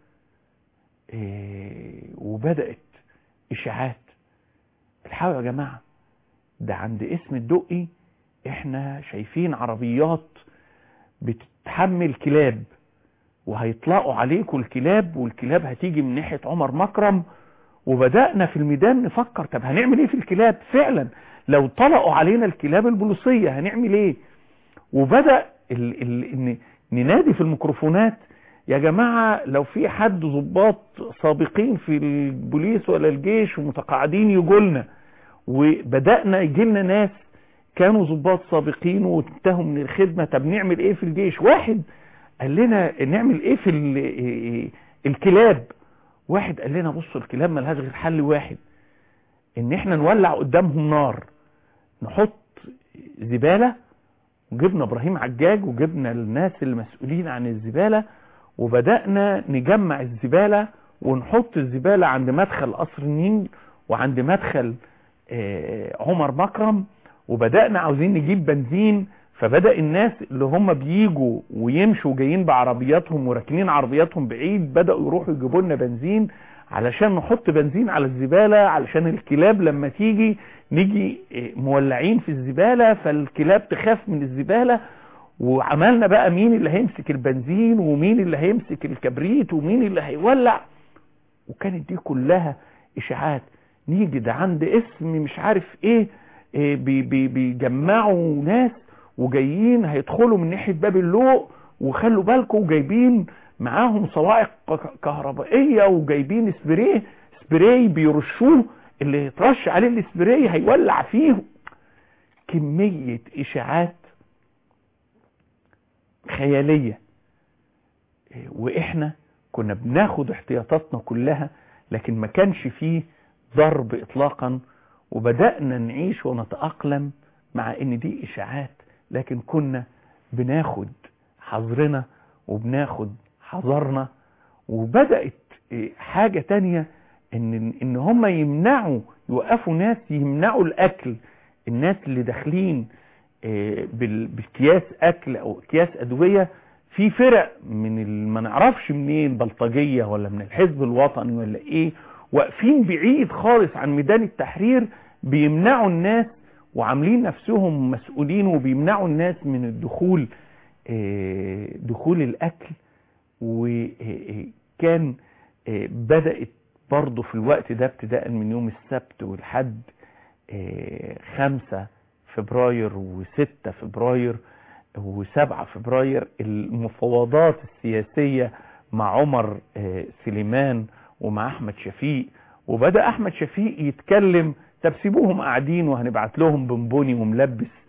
إيه وبدأت إشاعات الحقوا يا جماعة ده عند اسم الدقي احنا شايفين عربيات بتتحمل كلاب وهيطلقوا عليكم الكلاب والكلاب هتيجي من ناحية عمر مكرم وبدأنا في الميدان نفكر طب هنعمل ايه في الكلاب فعلا لو طلقوا علينا الكلاب البوليسية هنعمل ايه وبدأ ال ال ان ننادي في الميكروفونات يا جماعة لو في حد ضباط سابقين في البوليس ولا الجيش ومتقاعدين يجولنا وبدأنا يجيلنا ناس كانوا ضباط سابقين وانتهوا من الخدمة طب نعمل ايه في الجيش واحد قال لنا نعمل ايه في ال- الكلاب واحد قال لنا بصوا الكلاب ملهاش غير حل واحد ان احنا نولع قدامهم نار نحط زبالة وجبنا ابراهيم عجاج وجبنا الناس المسؤولين عن الزبالة وبدأنا نجمع الزبالة ونحط الزبالة عند مدخل قصر النيل وعند مدخل آه، عمر مكرم وبدأنا عاوزين نجيب بنزين فبدأ الناس اللي هم بيجوا ويمشوا جايين بعربياتهم وراكنين عربياتهم بعيد بدأوا يروحوا يجيبوا لنا بنزين علشان نحط بنزين على الزبالة علشان الكلاب لما تيجي نيجي آه، مولعين في الزبالة فالكلاب تخاف من الزبالة وعملنا بقى مين اللي هيمسك البنزين ومين اللي هيمسك الكبريت ومين اللي هيولع وكانت دي كلها اشاعات نيجي ده عند اسم مش عارف ايه, إيه بي بي بيجمعوا ناس وجايين هيدخلوا من ناحية باب اللوق وخلوا بالكم جايبين معاهم صواعق ك- كهربائية وجايبين سبراي سبراي بيرشوه اللي يترش عليه السبراي هيولع فيه كمية اشاعات خيالية إيه، واحنا كنا بناخد احتياطاتنا كلها لكن ما كانش فيه ضرب اطلاقا وبدأنا نعيش ونتأقلم مع ان دي اشاعات لكن كنا بناخد حذرنا وبناخد حذرنا وبدأت إيه، حاجة تانية ان ان هم يمنعوا يوقفوا ناس يمنعوا الاكل الناس اللي داخلين آه، بال- باكياس اكل او اكياس ادويه في فرق من ال- ما نعرفش منين بلطجيه ولا من الحزب الوطني ولا ايه واقفين بعيد خالص عن ميدان التحرير بيمنعوا الناس وعاملين نفسهم مسؤولين وبيمنعوا الناس من الدخول آه، دخول الاكل وكان بدأت برضه في الوقت ده ابتداء من يوم السبت والحد آه، خمسة فبراير وستة فبراير وسبعة فبراير المفاوضات السياسية مع عمر آه، سليمان ومع أحمد شفيق وبدأ أحمد شفيق يتكلم طب سيبوهم قاعدين وهنبعت لهم بونبوني وملبس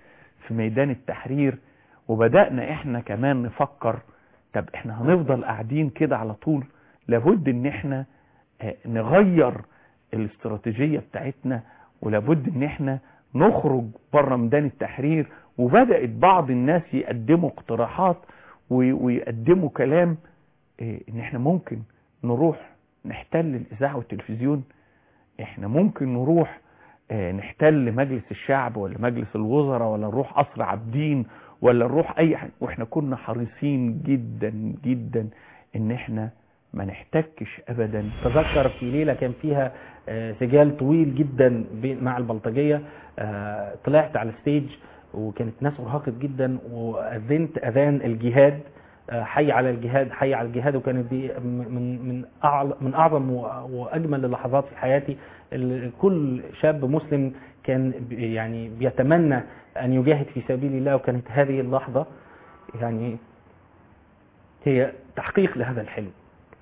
في ميدان التحرير وبدأنا احنا كمان نفكر طب احنا هنفضل قاعدين كده على طول لابد ان احنا آه، نغير الاستراتيجية بتاعتنا ولابد ان احنا نخرج بره ميدان التحرير وبدأت بعض الناس يقدموا اقتراحات وي- ويقدموا كلام آه، ان احنا ممكن نروح نحتل الاذاعة والتلفزيون احنا ممكن نروح آه، نحتل مجلس الشعب ولا مجلس الوزراء ولا نروح قصر عابدين ولا نروح اي حاجة واحنا كنا حريصين جدا جدا ان احنا ما نحتكش ابدا تذكر في ليلة كان فيها آه، سجال طويل جدا بين- مع البلطجية آه، طلعت على الستيج وكانت ناس ارهقت جدا واذنت اذان الجهاد آه، حي على الجهاد حي على الجهاد وكانت دي من من أعل- من اعظم و- واجمل اللحظات في حياتي ال- كل شاب مسلم كان ب- يعني بيتمنى ان يجاهد في سبيل الله وكانت هذه اللحظة يعني هي تحقيق لهذا الحلم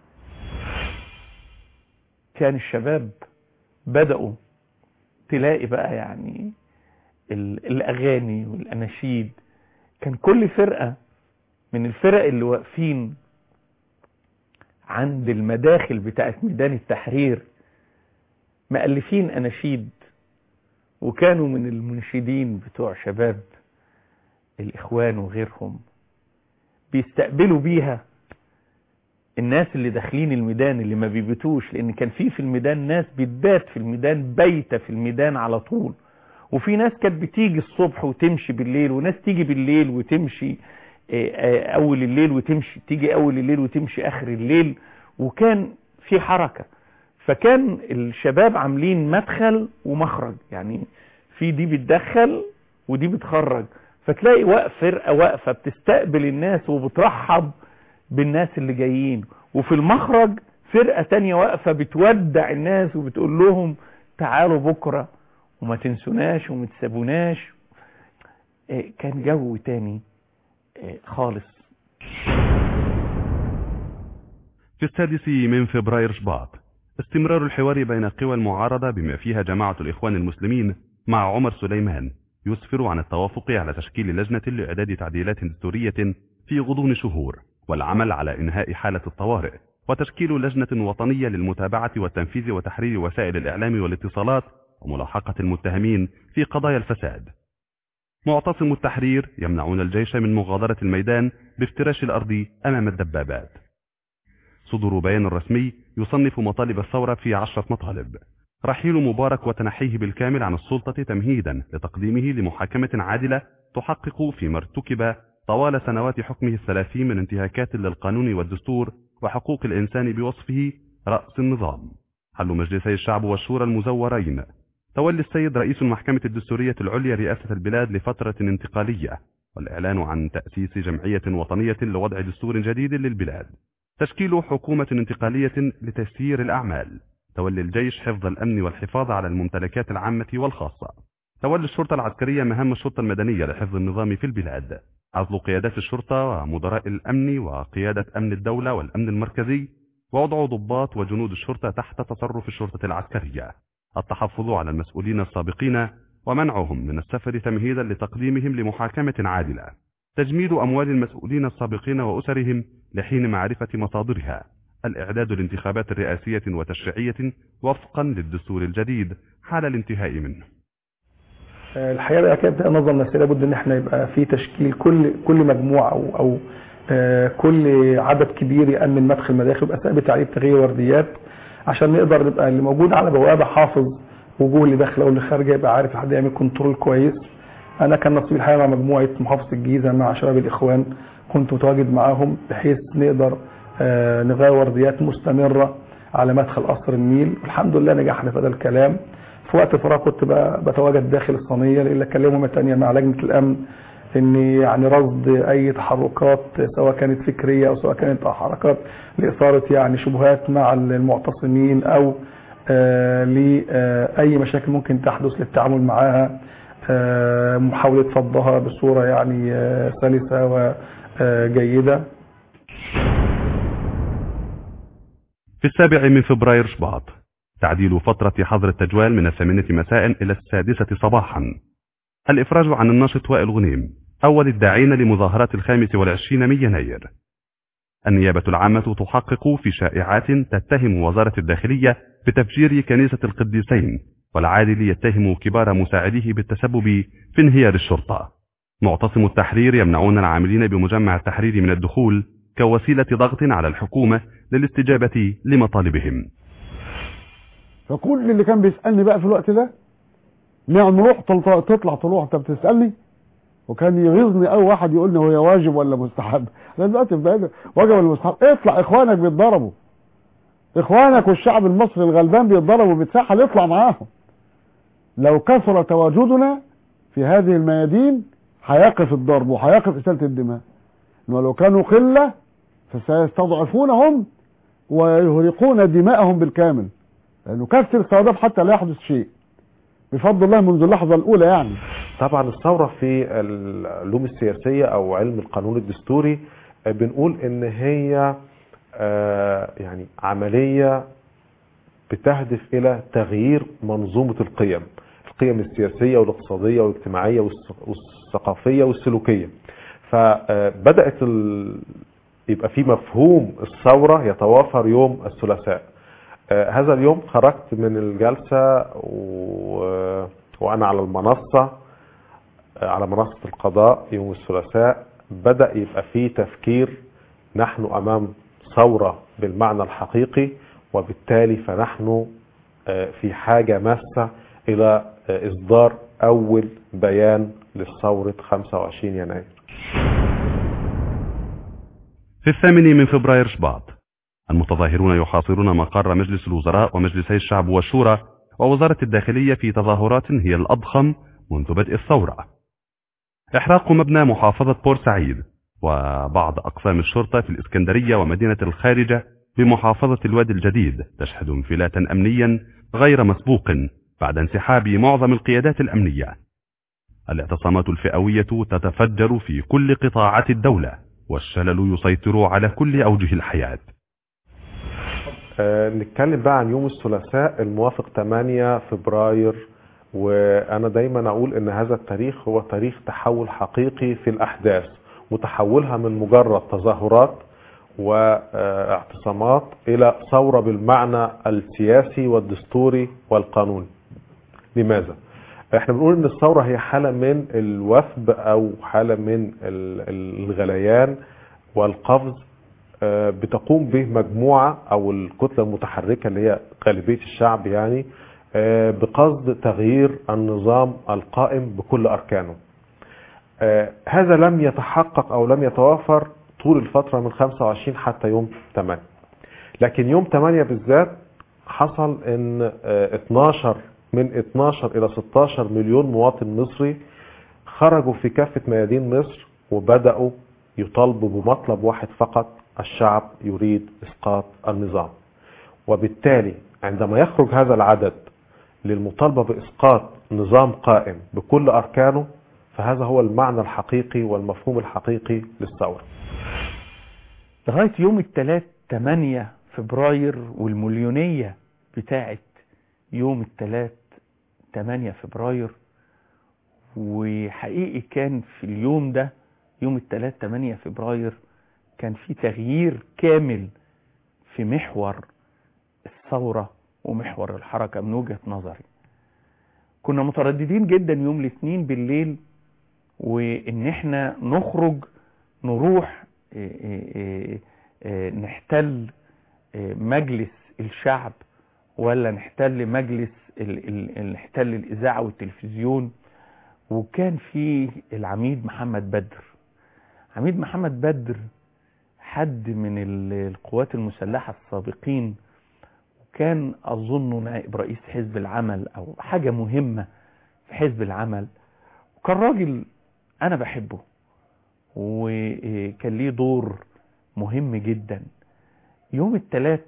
كان الشباب بدأوا تلاقي بقى يعني ال- الأغاني والأناشيد كان كل فرقة من الفرق اللي واقفين عند المداخل بتاعت ميدان التحرير مؤلفين أناشيد وكانوا من المنشدين بتوع شباب الإخوان وغيرهم بيستقبلوا بيها الناس اللي داخلين الميدان اللي ما بيبتوش لان كان في في الميدان ناس بتبات في الميدان بايته في الميدان على طول وفي ناس كانت بتيجي الصبح وتمشي بالليل وناس تيجي بالليل وتمشي آه، آه، اول الليل وتمشي تيجي اول الليل وتمشي اخر الليل وكان في حركة فكان الشباب عاملين مدخل ومخرج يعني في دي بتدخل ودي بتخرج فتلاقي واقف فرقة واقفة بتستقبل الناس وبترحب بالناس اللي جايين وفي المخرج فرقة تانية واقفة بتودع الناس وبتقول لهم تعالوا بكرة وما تنسوناش وما تسابوناش إيه، كان جو تاني إيه، خالص في السادس من فبراير شباط استمرار الحوار بين قوى المعارضة بما فيها جماعة الإخوان المسلمين مع عمر سليمان يسفر عن التوافق على تشكيل لجنة لإعداد تعديلات دستورية في غضون شهور والعمل على إنهاء حالة الطوارئ وتشكيل لجنة وطنية للمتابعة والتنفيذ وتحرير وسائل الإعلام والاتصالات وملاحقة المتهمين في قضايا الفساد معتصم التحرير يمنعون الجيش من مغادرة الميدان بافتراش الأرض أمام الدبابات صدور بيان رسمي يصنف مطالب الثورة في عشرة مطالب رحيل مبارك وتنحيه بالكامل عن السلطة تمهيدا لتقديمه لمحاكمة عادلة تحقق فيما ارتكب طوال سنوات حكمه الثلاثين من انتهاكات للقانون والدستور وحقوق الإنسان بوصفه رأس النظام حل مجلسي الشعب والشورى المزورين تولي السيد رئيس المحكمة الدستورية العليا رئاسة البلاد لفترة انتقالية والإعلان عن تأسيس جمعية وطنية لوضع دستور جديد للبلاد تشكيل حكومة انتقالية لتسيير الأعمال تولي الجيش حفظ الأمن والحفاظ على الممتلكات العامة والخاصة تولي الشرطة العسكرية مهام الشرطة المدنية لحفظ النظام في البلاد عزل قيادات الشرطة ومدراء الأمن وقيادة أمن الدولة والأمن المركزي ووضع ضباط وجنود الشرطة تحت تصرف الشرطة العسكرية التحفظ على المسؤولين السابقين ومنعهم من السفر تمهيدا لتقديمهم لمحاكمة عادلة تجميد أموال المسؤولين السابقين وأسرهم لحين معرفة مصادرها الإعداد لانتخابات رئاسية وتشريعية وفقا للدستور الجديد حال الانتهاء منه آه، الحقيقه بقى كده نظم نفسي لابد ان احنا يبقى في تشكيل كل كل مجموعه او او آه، كل عدد كبير يامن مدخل مداخل يبقى ثابت عليه تغيير ورديات عشان نقدر نبقى اللي موجود على بوابه حافظ وجوه اللي داخله واللي خارجه يبقى عارف لحد يعمل كنترول كويس انا كان نصيبي الحقيقه مع مجموعه محافظه الجيزه مع شباب الاخوان كنت متواجد معاهم بحيث نقدر آه، نغير ورديات مستمره على مدخل قصر النيل الحمد لله نجحنا في هذا الكلام في وقت فراغ كنت ب- بتواجد داخل الصينيه لان اكلمهم تانية مع لجنه الامن ان يعني رصد اي تحركات سواء كانت فكريه او سواء كانت حركات لاثاره يعني شبهات مع المعتصمين او آه لاي مشاكل ممكن تحدث للتعامل معها آه محاوله فضها بصوره يعني آه سلسه وجيده في السابع من فبراير شباط تعديل فترة حظر التجوال من الثامنة مساء إلى السادسة صباحا الإفراج عن الناشط وائل غنيم أول الداعين لمظاهرات الخامس والعشرين من يناير النيابة العامة تحقق في شائعات تتهم وزارة الداخلية بتفجير كنيسة القديسين والعادل يتهم كبار مساعديه بالتسبب في انهيار الشرطة معتصم التحرير يمنعون العاملين بمجمع التحرير من الدخول كوسيلة ضغط على الحكومة للاستجابة لمطالبهم فكل اللي كان بيسألني بقى في الوقت ده نعم روح تطلع, تطلع تروح انت بتسألني وكان يغيظني قوي واحد يقول لي هو واجب ولا مستحب انا دلوقتي في بقى واجب ولا مستحب اطلع اخوانك بيتضربوا اخوانك والشعب المصري الغلبان بيتضربوا بيتسحل اطلع معاهم لو كثر تواجدنا في هذه الميادين هيقف الضرب وهيقف إسالة الدماء إنه لو كانوا قلة فسيستضعفونهم ويهرقون دماءهم بالكامل لأنه كسر الصوادف حتى لا يحدث شيء بفضل الله منذ اللحظة الأولى يعني طبعا الثورة في العلوم السياسية أو علم القانون الدستوري آه، بنقول إن هي آه، يعني عملية بتهدف إلى تغيير منظومة القيم القيم السياسية والاقتصادية والاجتماعية والث- والثقافية والسلوكية فبدأت ال... يبقى في مفهوم الثورة يتوافر يوم الثلاثاء آه، هذا اليوم خرجت من الجلسة و... وأنا على المنصة آه، على منصة القضاء يوم الثلاثاء بدأ يبقى في تفكير نحن أمام ثورة بالمعنى الحقيقي وبالتالي فنحن آه، في حاجة ماسة إلى آه، إصدار أول بيان للثورة 25 يناير في الثامن من فبراير شباط المتظاهرون يحاصرون مقر مجلس الوزراء ومجلسي الشعب والشورى ووزارة الداخلية في تظاهرات هي الأضخم منذ بدء الثورة إحراق مبنى محافظة بورسعيد وبعض أقسام الشرطة في الإسكندرية ومدينة الخارجة بمحافظة الوادي الجديد تشهد انفلاتا أمنيا غير مسبوق بعد انسحاب معظم القيادات الأمنية الاعتصامات الفئوية تتفجر في كل قطاعات الدولة والشلل يسيطر على كل أوجه الحياة آه، نتكلم بقى عن يوم الثلاثاء الموافق 8 فبراير وانا دايما اقول ان هذا التاريخ هو تاريخ تحول حقيقي في الاحداث وتحولها من مجرد تظاهرات واعتصامات الى ثورة بالمعنى السياسي والدستوري والقانوني لماذا؟ احنا بنقول ان الثورة هي حالة من الوثب او حالة من ال- الغليان والقفز آه، بتقوم به مجموعة او الكتلة المتحركة اللي هي غالبية الشعب يعني آه، بقصد تغيير النظام القائم بكل اركانه آه، هذا لم يتحقق او لم يتوافر طول الفترة من 25 حتى يوم 8 لكن يوم 8 بالذات حصل ان آه، 12 من 12 الى 16 مليون مواطن مصري خرجوا في كافة ميادين مصر وبدأوا يطالبوا بمطلب واحد فقط الشعب يريد اسقاط النظام وبالتالي عندما يخرج هذا العدد للمطالبة باسقاط نظام قائم بكل اركانه فهذا هو المعنى الحقيقي والمفهوم الحقيقي للثورة لغاية يوم الثلاث 8 فبراير والمليونية بتاعت يوم الثلاث 8 فبراير وحقيقي كان في اليوم ده يوم الثلاث 8 فبراير كان في تغيير كامل في محور الثورة ومحور الحركة من وجهة نظري كنا مترددين جدا يوم الاثنين بالليل وان احنا نخرج نروح إيه إيه إيه نحتل مجلس الشعب ولا نحتل مجلس ال- ال- ال- نحتل الاذاعه والتلفزيون وكان في العميد محمد بدر عميد محمد بدر حد من ال- القوات المسلحه السابقين وكان اظنه نائب رئيس حزب العمل او حاجه مهمه في حزب العمل وكان راجل انا بحبه وكان ليه دور مهم جدا يوم الثلاث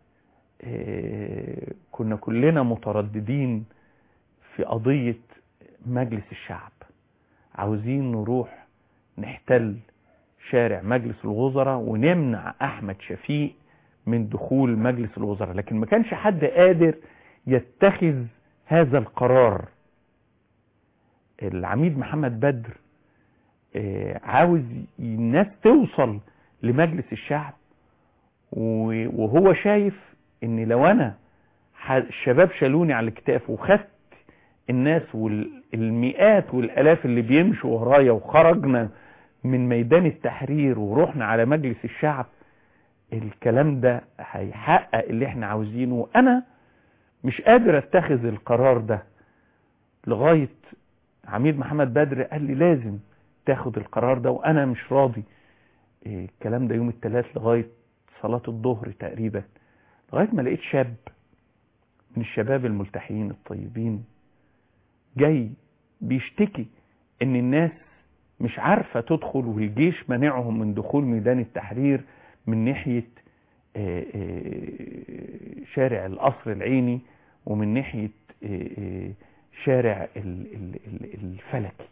كنا كلنا مترددين في قضية مجلس الشعب عاوزين نروح نحتل شارع مجلس الوزراء ونمنع أحمد شفيق من دخول مجلس الوزراء لكن ما كانش حد قادر يتخذ هذا القرار العميد محمد بدر آه، عاوز الناس توصل لمجلس الشعب و- وهو شايف ان لو انا ح- الشباب شالوني على الكتاف وخدت الناس والمئات والالاف اللي بيمشوا ورايا وخرجنا من ميدان التحرير ورحنا على مجلس الشعب الكلام ده هيحقق اللي احنا عاوزينه وانا مش قادر اتخذ القرار ده لغاية عميد محمد بدر قال لي لازم تاخد القرار ده وانا مش راضي إيه، الكلام ده يوم الثلاث لغاية صلاة الظهر تقريبا لغاية ما لقيت شاب من الشباب الملتحيين الطيبين جاي بيشتكي ان الناس مش عارفة تدخل والجيش منعهم من دخول ميدان التحرير من ناحية آه، آه، شارع القصر العيني ومن ناحية آه، آه، شارع ال- ال- ال- الفلكي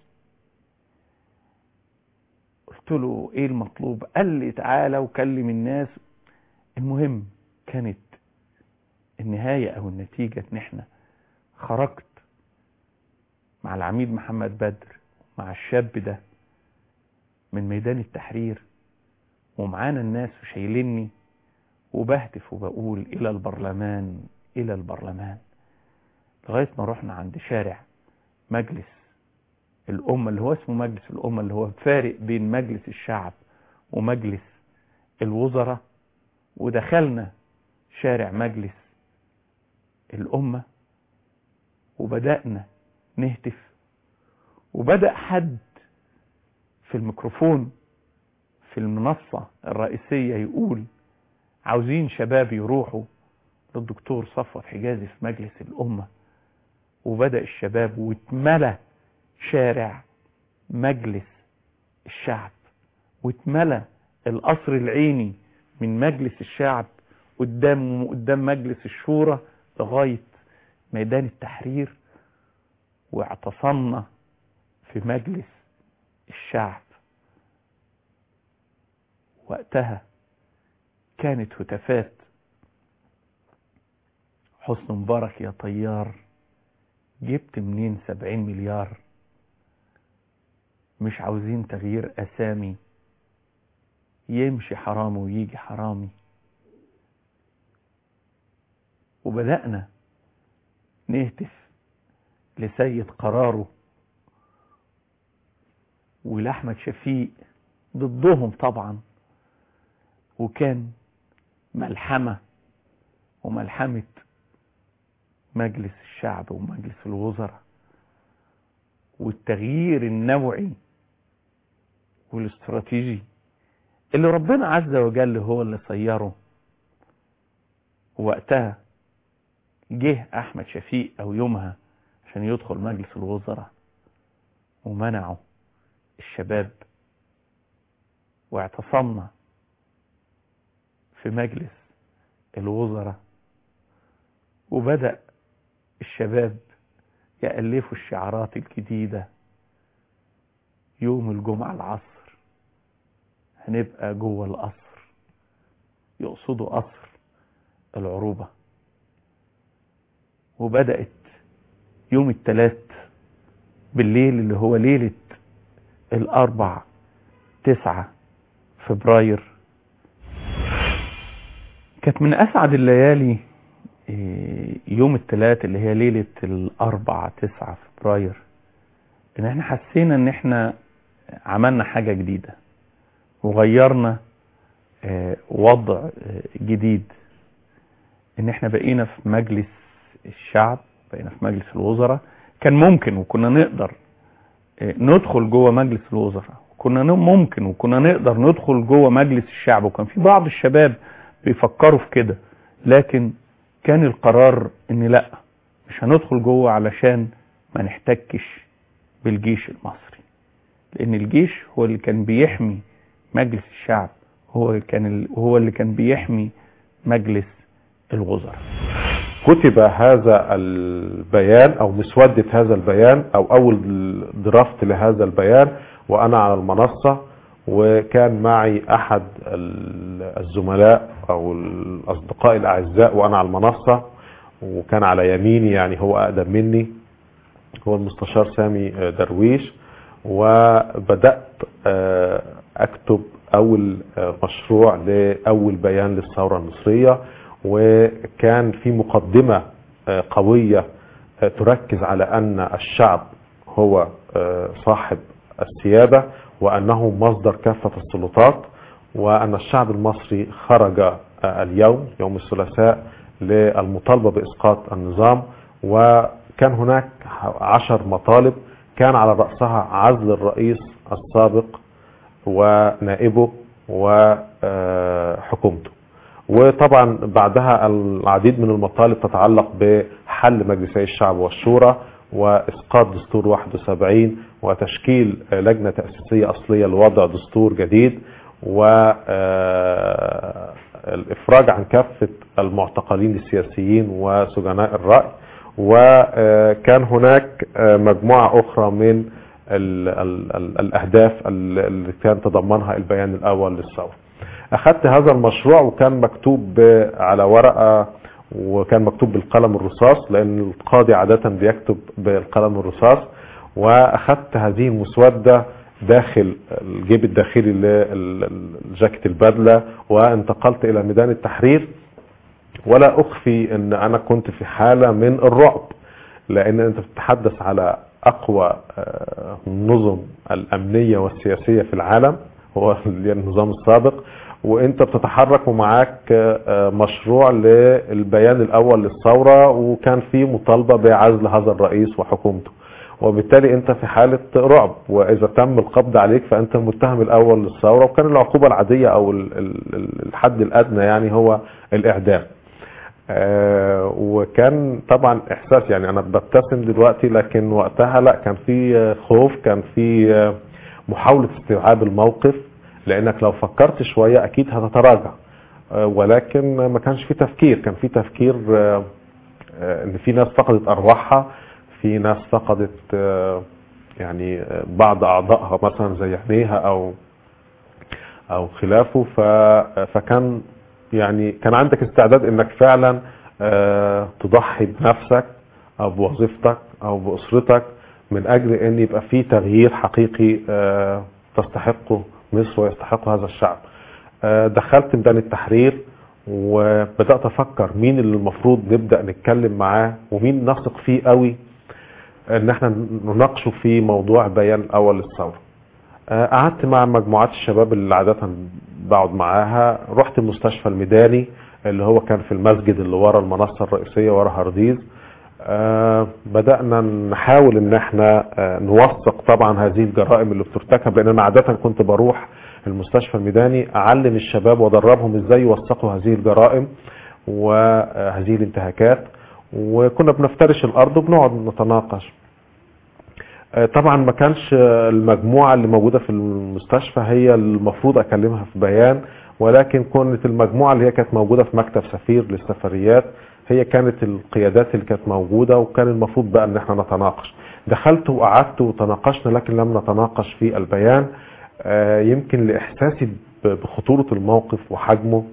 قلت له ايه المطلوب قال لي تعالى وكلم الناس المهم كانت النهاية او النتيجة ان احنا خرجت مع العميد محمد بدر مع الشاب ده من ميدان التحرير ومعانا الناس وشايليني وبهتف وبقول الى البرلمان الى البرلمان لغاية ما رحنا عند شارع مجلس الأمة اللي هو اسمه مجلس الأمة اللي هو فارق بين مجلس الشعب ومجلس الوزراء ودخلنا شارع مجلس الأمة وبدأنا نهتف وبدأ حد في الميكروفون في المنصة الرئيسية يقول عاوزين شباب يروحوا للدكتور صفوت حجازي في مجلس الأمة وبدأ الشباب واتملى شارع مجلس الشعب واتملى القصر العيني من مجلس الشعب قدام قدام مجلس الشورى لغاية ميدان التحرير واعتصمنا في مجلس الشعب وقتها كانت هتافات حسن مبارك يا طيار جبت منين سبعين مليار مش عاوزين تغيير أسامي يمشي حرامي ويجي حرامي وبدأنا نهتف لسيد قراره ولأحمد شفيق ضدهم طبعا وكان ملحمة وملحمة مجلس الشعب ومجلس الوزراء والتغيير النوعي والاستراتيجي اللي ربنا عز وجل هو اللي صيره وقتها جه احمد شفيق او يومها عشان يدخل مجلس الوزراء ومنعوا الشباب واعتصمنا في مجلس الوزراء وبدأ الشباب يألفوا الشعارات الجديدة يوم الجمعة العصر هنبقى جوه القصر يقصدوا قصر العروبة وبدأت يوم الثلاث بالليل اللي هو ليلة الأربع تسعة فبراير كانت من أسعد الليالي إيه، يوم الثلاث اللي هي ليلة الأربع تسعة فبراير إن احنا حسينا إن احنا عملنا حاجة جديدة وغيرنا آه، وضع آه، جديد إن احنا بقينا في مجلس الشعب بقينا في مجلس الوزراء كان ممكن وكنا نقدر آه، ندخل جوه مجلس الوزراء كنا ن- ممكن وكنا نقدر ندخل جوه مجلس الشعب وكان في بعض الشباب بيفكروا في كده لكن كان القرار ان لا مش هندخل جوه علشان ما نحتكش بالجيش المصري لان الجيش هو اللي كان بيحمي مجلس الشعب هو اللي كان ال- هو اللي كان بيحمي مجلس الوزراء كتب هذا البيان او مسودة هذا البيان او اول درافت لهذا البيان وانا على المنصة وكان معي احد ال- الزملاء او الاصدقاء الاعزاء وانا على المنصة وكان على يميني يعني هو اقدم مني هو المستشار سامي درويش وبدأت أكتب أول مشروع لأول بيان للثورة المصرية وكان في مقدمة قوية تركز على أن الشعب هو صاحب السيادة وأنه مصدر كافة السلطات وأن الشعب المصري خرج اليوم يوم الثلاثاء للمطالبة بإسقاط النظام وكان هناك عشر مطالب كان على رأسها عزل الرئيس السابق ونائبه وحكومته وطبعا بعدها العديد من المطالب تتعلق بحل مجلسي الشعب والشورى وإسقاط دستور 71 وتشكيل لجنة تأسيسية أصلية لوضع دستور جديد والإفراج عن كافة المعتقلين السياسيين وسجناء الرأي وكان هناك مجموعة أخرى من ال ال ال الأهداف اللي كان تضمنها البيان الأول للثورة أخذت هذا المشروع وكان مكتوب على ورقة وكان مكتوب بالقلم الرصاص لأن القاضي عادة بيكتب بالقلم الرصاص وأخذت هذه المسودة داخل الجيب الداخلي لجاكيت البدلة وانتقلت إلى ميدان التحرير ولا أخفي أن أنا كنت في حالة من الرعب لأن أنت بتتحدث على أقوى النظم الأمنية والسياسية في العالم هو النظام السابق وانت بتتحرك ومعاك مشروع للبيان الاول للثورة وكان في مطالبة بعزل هذا الرئيس وحكومته وبالتالي انت في حالة رعب واذا تم القبض عليك فانت المتهم الاول للثورة وكان العقوبة العادية او الحد الادنى يعني هو الاعدام آه وكان طبعا احساس يعني انا ببتسم دلوقتي لكن وقتها لا كان في خوف كان في محاولة استيعاب الموقف لانك لو فكرت شوية اكيد هتتراجع آه ولكن ما كانش في تفكير كان في تفكير آه ان في ناس فقدت ارواحها في ناس فقدت يعني بعض اعضائها مثلا زي عينيها او او خلافه فكان يعني كان عندك استعداد انك فعلا تضحي بنفسك او بوظيفتك او باسرتك من اجل ان يبقى في تغيير حقيقي تستحقه مصر ويستحقه هذا الشعب دخلت ميدان التحرير وبدات افكر مين اللي المفروض نبدا نتكلم معاه ومين نثق فيه قوي ان احنا نناقشه في موضوع بيان اول للثوره قعدت مع مجموعات الشباب اللي عادة بقعد معاها رحت المستشفى الميداني اللي هو كان في المسجد اللي ورا المنصة الرئيسية ورا هارديز آه بدأنا نحاول ان احنا آه نوثق طبعا هذه الجرائم اللي بترتكب لان انا عادة كنت بروح المستشفى الميداني اعلم الشباب وادربهم ازاي يوثقوا هذه الجرائم وهذه الانتهاكات وكنا بنفترش الارض وبنقعد نتناقش طبعا ما كانش المجموعة اللي موجودة في المستشفى هي المفروض اكلمها في بيان ولكن كانت المجموعة اللي هي كانت موجودة في مكتب سفير للسفريات هي كانت القيادات اللي كانت موجودة وكان المفروض بقى ان احنا نتناقش دخلت وقعدت وتناقشنا لكن لم نتناقش في البيان يمكن لاحساسي بخطورة الموقف وحجمه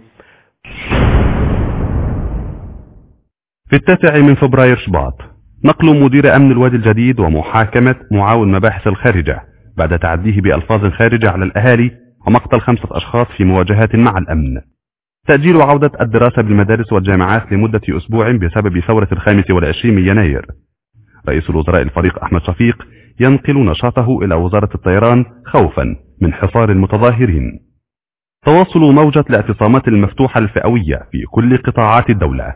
في التاسع من فبراير شباط نقل مدير أمن الوادي الجديد ومحاكمة معاون مباحث الخارجة بعد تعديه بألفاظ خارجة على الأهالي ومقتل خمسة أشخاص في مواجهات مع الأمن تأجيل عودة الدراسة بالمدارس والجامعات لمدة أسبوع بسبب ثورة الخامس والعشرين من يناير رئيس الوزراء الفريق أحمد شفيق ينقل نشاطه إلى وزارة الطيران خوفا من حصار المتظاهرين تواصل موجة الاعتصامات المفتوحة الفئوية في كل قطاعات الدولة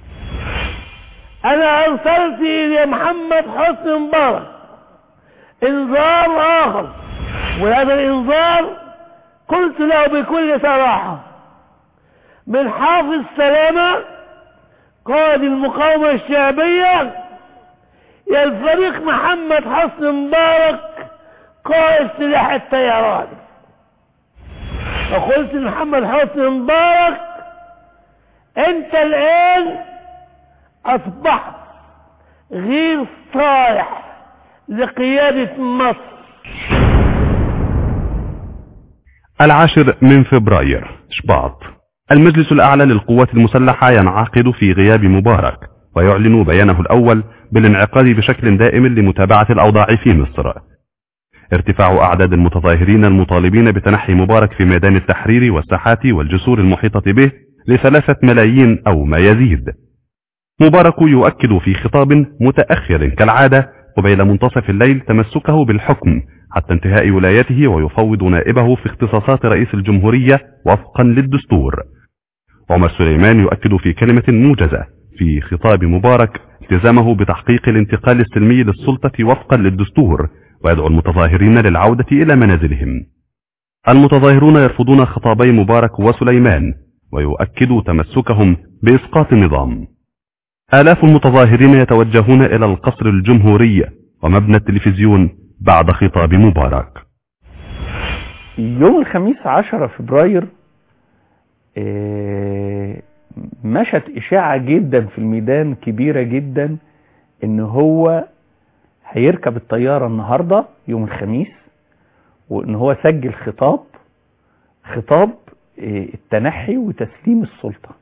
انا ارسلت الى محمد حسني مبارك انذار اخر وهذا الانذار قلت له بكل صراحة من حافظ سلامة قائد المقاومة الشعبية يا الفريق محمد حسني مبارك قائد سلاح الطيران فقلت لمحمد حسني مبارك انت الان اصبحت غير صالح لقيادة مصر العاشر من فبراير شباط المجلس الأعلى للقوات المسلحة ينعقد في غياب مبارك ويعلن بيانه الأول بالانعقاد بشكل دائم لمتابعة الأوضاع في مصر ارتفاع أعداد المتظاهرين المطالبين بتنحي مبارك في ميدان التحرير والساحات والجسور المحيطة به لثلاثة ملايين أو ما يزيد مبارك يؤكد في خطاب متأخر كالعادة قبيل منتصف الليل تمسكه بالحكم حتى انتهاء ولايته ويفوض نائبه في اختصاصات رئيس الجمهورية وفقا للدستور عمر سليمان يؤكد في كلمة موجزة في خطاب مبارك التزامه بتحقيق الانتقال السلمي للسلطة وفقا للدستور ويدعو المتظاهرين للعودة إلى منازلهم المتظاهرون يرفضون خطابي مبارك وسليمان ويؤكد تمسكهم بإسقاط النظام آلاف المتظاهرين يتوجهون إلى القصر الجمهوري ومبنى التلفزيون بعد خطاب مبارك يوم الخميس 10 فبراير آه، مشت إشاعة جدا في الميدان كبيرة جدا إن هو هيركب الطيارة النهاردة يوم الخميس وإن هو سجل خطاب خطاب آه، التنحي وتسليم السلطة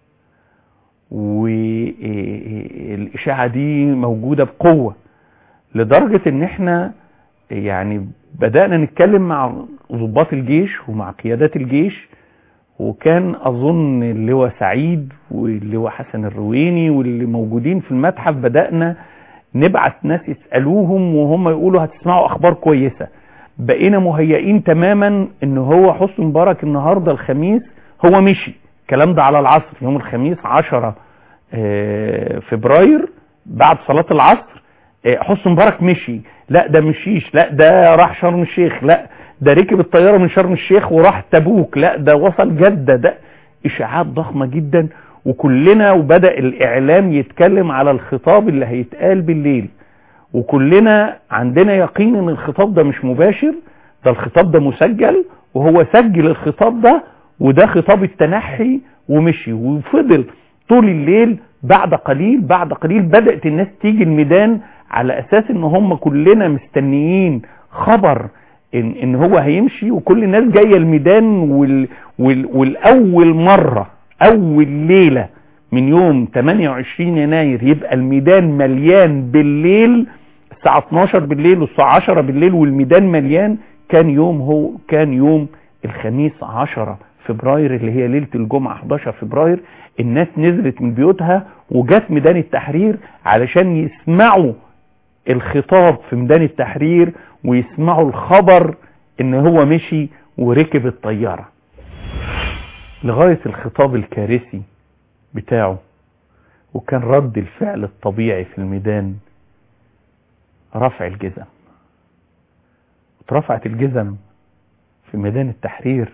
والإشاعة دي موجودة بقوة لدرجة إن إحنا يعني بدأنا نتكلم مع ضباط الجيش ومع قيادات الجيش وكان أظن اللواء سعيد واللواء حسن الرويني واللي موجودين في المتحف بدأنا نبعت ناس يسألوهم وهم يقولوا هتسمعوا أخبار كويسة بقينا مهيئين تماما ان هو حسن مبارك النهاردة الخميس هو مشي الكلام ده على العصر يوم الخميس 10 آه، فبراير بعد صلاة العصر آه، حسن مبارك مشي لا ده مشيش لا ده راح شرم الشيخ لا ده ركب الطيارة من شرم الشيخ وراح تبوك لا ده وصل جدة ده اشاعات ضخمة جدا وكلنا وبدأ الاعلام يتكلم على الخطاب اللي هيتقال بالليل وكلنا عندنا يقين ان الخطاب ده مش مباشر ده الخطاب ده مسجل وهو سجل الخطاب ده وده خطاب التنحي ومشي وفضل طول الليل بعد قليل بعد قليل بدأت الناس تيجي الميدان على اساس ان هم كلنا مستنيين خبر ان, إن هو هيمشي وكل الناس جاية الميدان وال وال والاول مرة اول ليلة من يوم 28 يناير يبقى الميدان مليان بالليل الساعة 12 بالليل والساعة 10 بالليل والميدان مليان كان يوم هو كان يوم الخميس 10 فبراير اللي هي ليلة الجمعة 11 فبراير الناس نزلت من بيوتها وجت ميدان التحرير علشان يسمعوا الخطاب في ميدان التحرير ويسمعوا الخبر ان هو مشي وركب الطيارة لغاية الخطاب الكارثي بتاعه وكان رد الفعل الطبيعي في الميدان رفع الجزم اترفعت الجزم في ميدان التحرير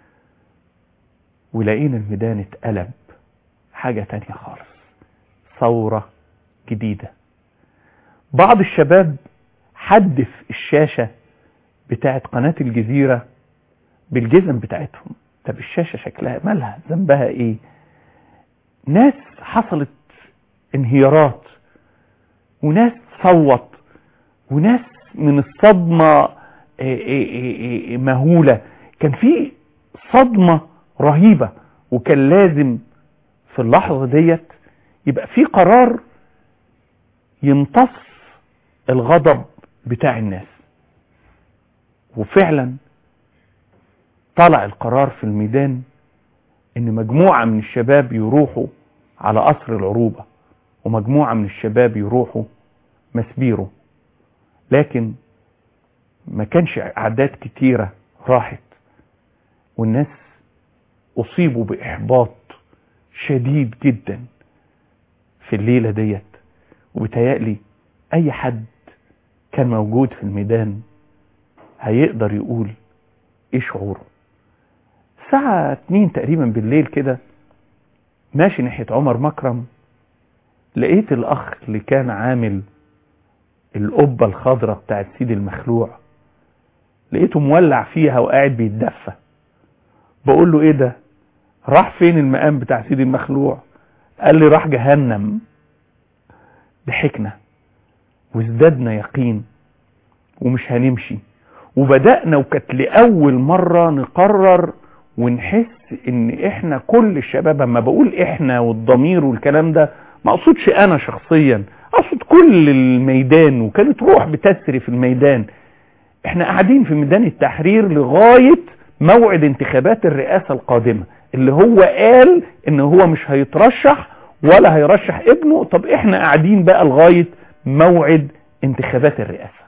ولقينا الميدان اتقلب حاجة تانية خالص ثورة جديدة بعض الشباب حدف الشاشة بتاعت قناة الجزيرة بالجزم بتاعتهم طب الشاشة شكلها مالها ذنبها ايه ناس حصلت انهيارات وناس صوت وناس من الصدمة مهولة كان في صدمة رهيبة وكان لازم في اللحظة ديت يبقى في قرار يمتص الغضب بتاع الناس وفعلا طلع القرار في الميدان ان مجموعة من الشباب يروحوا على قصر العروبة ومجموعة من الشباب يروحوا مسبيرو لكن ما كانش اعداد كتيرة راحت والناس اصيبوا باحباط شديد جدا في الليلة ديت وبتهيألي اي حد كان موجود في الميدان هيقدر يقول ايه شعوره الساعة اتنين تقريبا بالليل كده ماشي ناحية عمر مكرم لقيت الاخ اللي كان عامل القبة الخضراء بتاعت سيد المخلوع لقيته مولع فيها وقاعد بيتدفى بقول له ايه ده راح فين المقام بتاع سيد المخلوع قال لي راح جهنم ضحكنا وازددنا يقين ومش هنمشي وبدأنا وكانت لأول مرة نقرر ونحس ان احنا كل الشباب اما بقول احنا والضمير والكلام ده ما اقصدش انا شخصيا اقصد كل الميدان وكانت روح بتسري في الميدان احنا قاعدين في ميدان التحرير لغاية موعد انتخابات الرئاسة القادمة اللي هو قال ان هو مش هيترشح ولا هيرشح ابنه طب احنا قاعدين بقى لغاية موعد انتخابات الرئاسة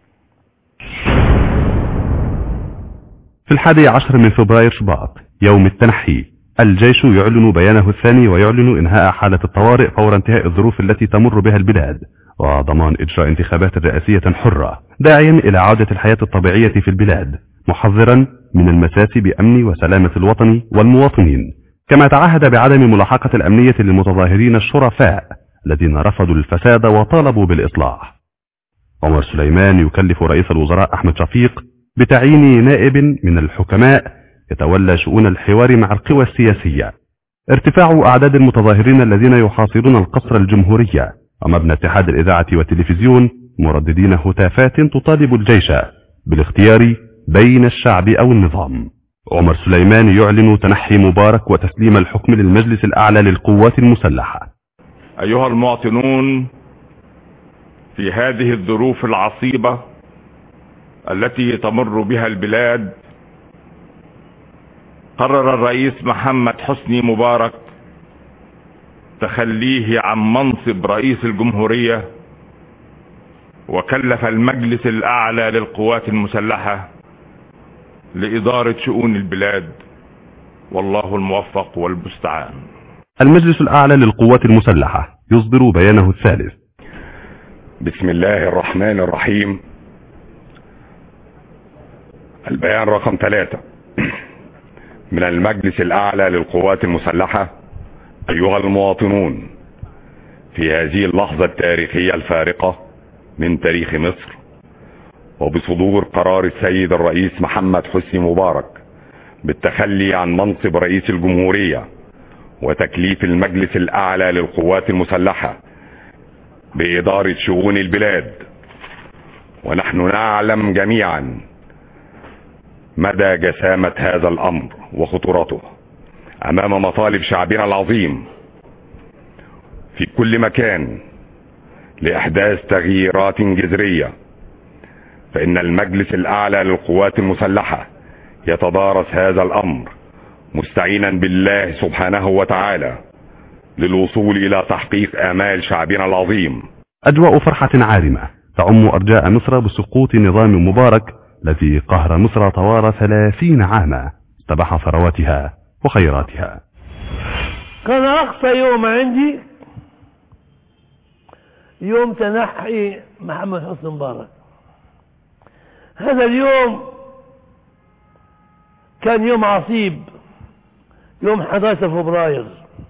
في الحادي عشر من فبراير شباط يوم التنحي الجيش يعلن بيانه الثاني ويعلن انهاء حالة الطوارئ فور انتهاء الظروف التي تمر بها البلاد وضمان اجراء انتخابات رئاسية حرة داعيا الى عودة الحياة الطبيعية في البلاد محذرا من المساس بامن وسلامة الوطن والمواطنين كما تعهد بعدم ملاحقة الامنية للمتظاهرين الشرفاء الذين رفضوا الفساد وطالبوا بالاصلاح عمر سليمان يكلف رئيس الوزراء احمد شفيق بتعيين نائب من الحكماء يتولى شؤون الحوار مع القوى السياسية ارتفاع أعداد المتظاهرين الذين يحاصرون القصر الجمهورية ومبنى اتحاد الإذاعة والتلفزيون مرددين هتافات تطالب الجيش بالاختيار بين الشعب أو النظام عمر سليمان يعلن تنحي مبارك وتسليم الحكم للمجلس الأعلى للقوات المسلحة أيها المواطنون في هذه الظروف العصيبة التي تمر بها البلاد قرر الرئيس محمد حسني مبارك تخليه عن منصب رئيس الجمهورية وكلف المجلس الأعلى للقوات المسلحة لإدارة شؤون البلاد والله الموفق والمستعان المجلس الأعلى للقوات المسلحة يصدر بيانه الثالث بسم الله الرحمن الرحيم البيان رقم ثلاثة من المجلس الأعلى للقوات المسلحة أيها المواطنون في هذه اللحظة التاريخية الفارقة من تاريخ مصر وبصدور قرار السيد الرئيس محمد حسني مبارك بالتخلي عن منصب رئيس الجمهورية وتكليف المجلس الأعلى للقوات المسلحة بإدارة شؤون البلاد ونحن نعلم جميعا مدى جسامة هذا الأمر وخطورته أمام مطالب شعبنا العظيم في كل مكان لإحداث تغييرات جذرية فإن المجلس الأعلى للقوات المسلحة يتدارس هذا الأمر مستعينا بالله سبحانه وتعالى للوصول إلى تحقيق آمال شعبنا العظيم أجواء فرحة عارمة تعم أرجاء مصر بسقوط نظام مبارك الذي قهر مصر طوال ثلاثين عاما استباح ثرواتها وخيراتها كان أقصى يوم عندي يوم تنحي محمد حسني مبارك هذا اليوم كان يوم عصيب يوم 11 فبراير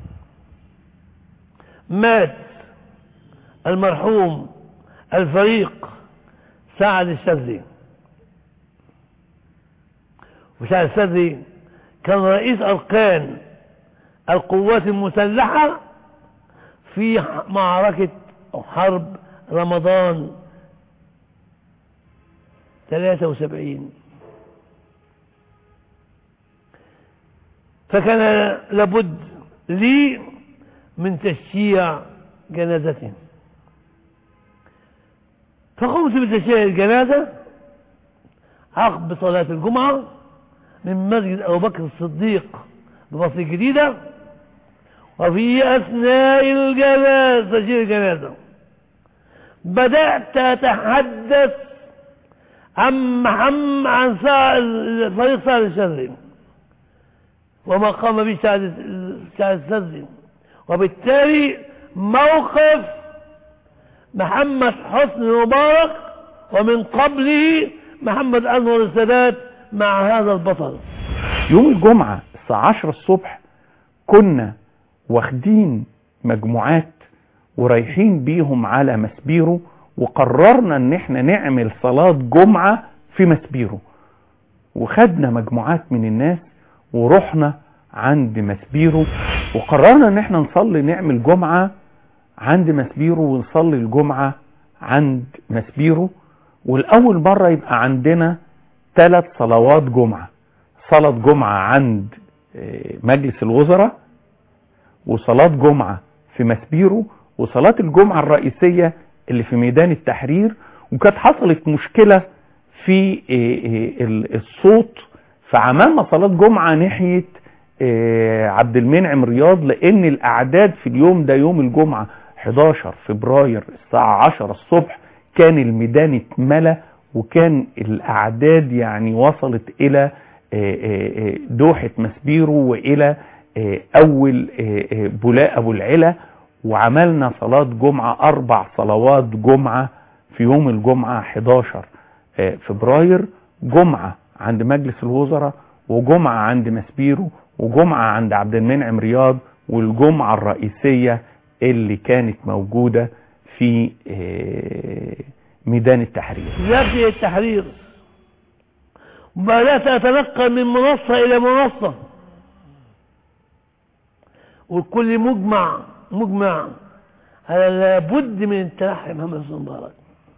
مات المرحوم الفريق سعد الشاذلي وسعد الشاذلي كان رئيس أركان القوات المسلحة في معركة أو حرب رمضان 73 فكان لابد لي من تشييع جنازته فقمت بتشييع الجنازة عقب صلاة الجمعة من مسجد أبو بكر الصديق بمصر الجديدة وفي أثناء الجنازة تشييع الجنازة بدأت أتحدث عن محمد عن فريق سعد الشاذلي وما قام به سعد سعد الشاذلي وبالتالي موقف محمد حسني مبارك ومن قبله محمد أنور السادات مع هذا البطل يوم الجمعة الساعة 10 الصبح كنا واخدين مجموعات ورايحين بيهم على مسبيرو وقررنا ان احنا نعمل صلاة جمعة في مسبيرو وخدنا مجموعات من الناس ورحنا عند مسبيرو وقررنا ان احنا نصلي نعمل جمعة عند مسبيرو ونصلي الجمعة عند مسبيرو والأول مرة يبقى عندنا ثلاث صلوات جمعة صلاة جمعة عند مجلس الوزراء وصلاة جمعة في مسبيرو وصلاة الجمعة الرئيسية اللي في ميدان التحرير وكانت حصلت مشكلة في الصوت فعملنا صلاة جمعة ناحية عبد المنعم رياض لان الاعداد في اليوم ده يوم الجمعة 11 فبراير الساعة 10 الصبح كان الميدان اتملى وكان الاعداد يعني وصلت الى دوحة مسبيرو والى اول بولاء ابو العلا وعملنا صلاة جمعة اربع صلوات جمعة في يوم الجمعة 11 فبراير جمعة عند مجلس الوزراء وجمعة عند مسبيرو وجمعة عند عبد المنعم رياض والجمعة الرئيسية اللي كانت موجودة في ميدان التحرير نبدأ التحرير بدأت أتنقل من منصة إلى منصة والكل مجمع مجمع على لابد من التنحي محمد حسن مبارك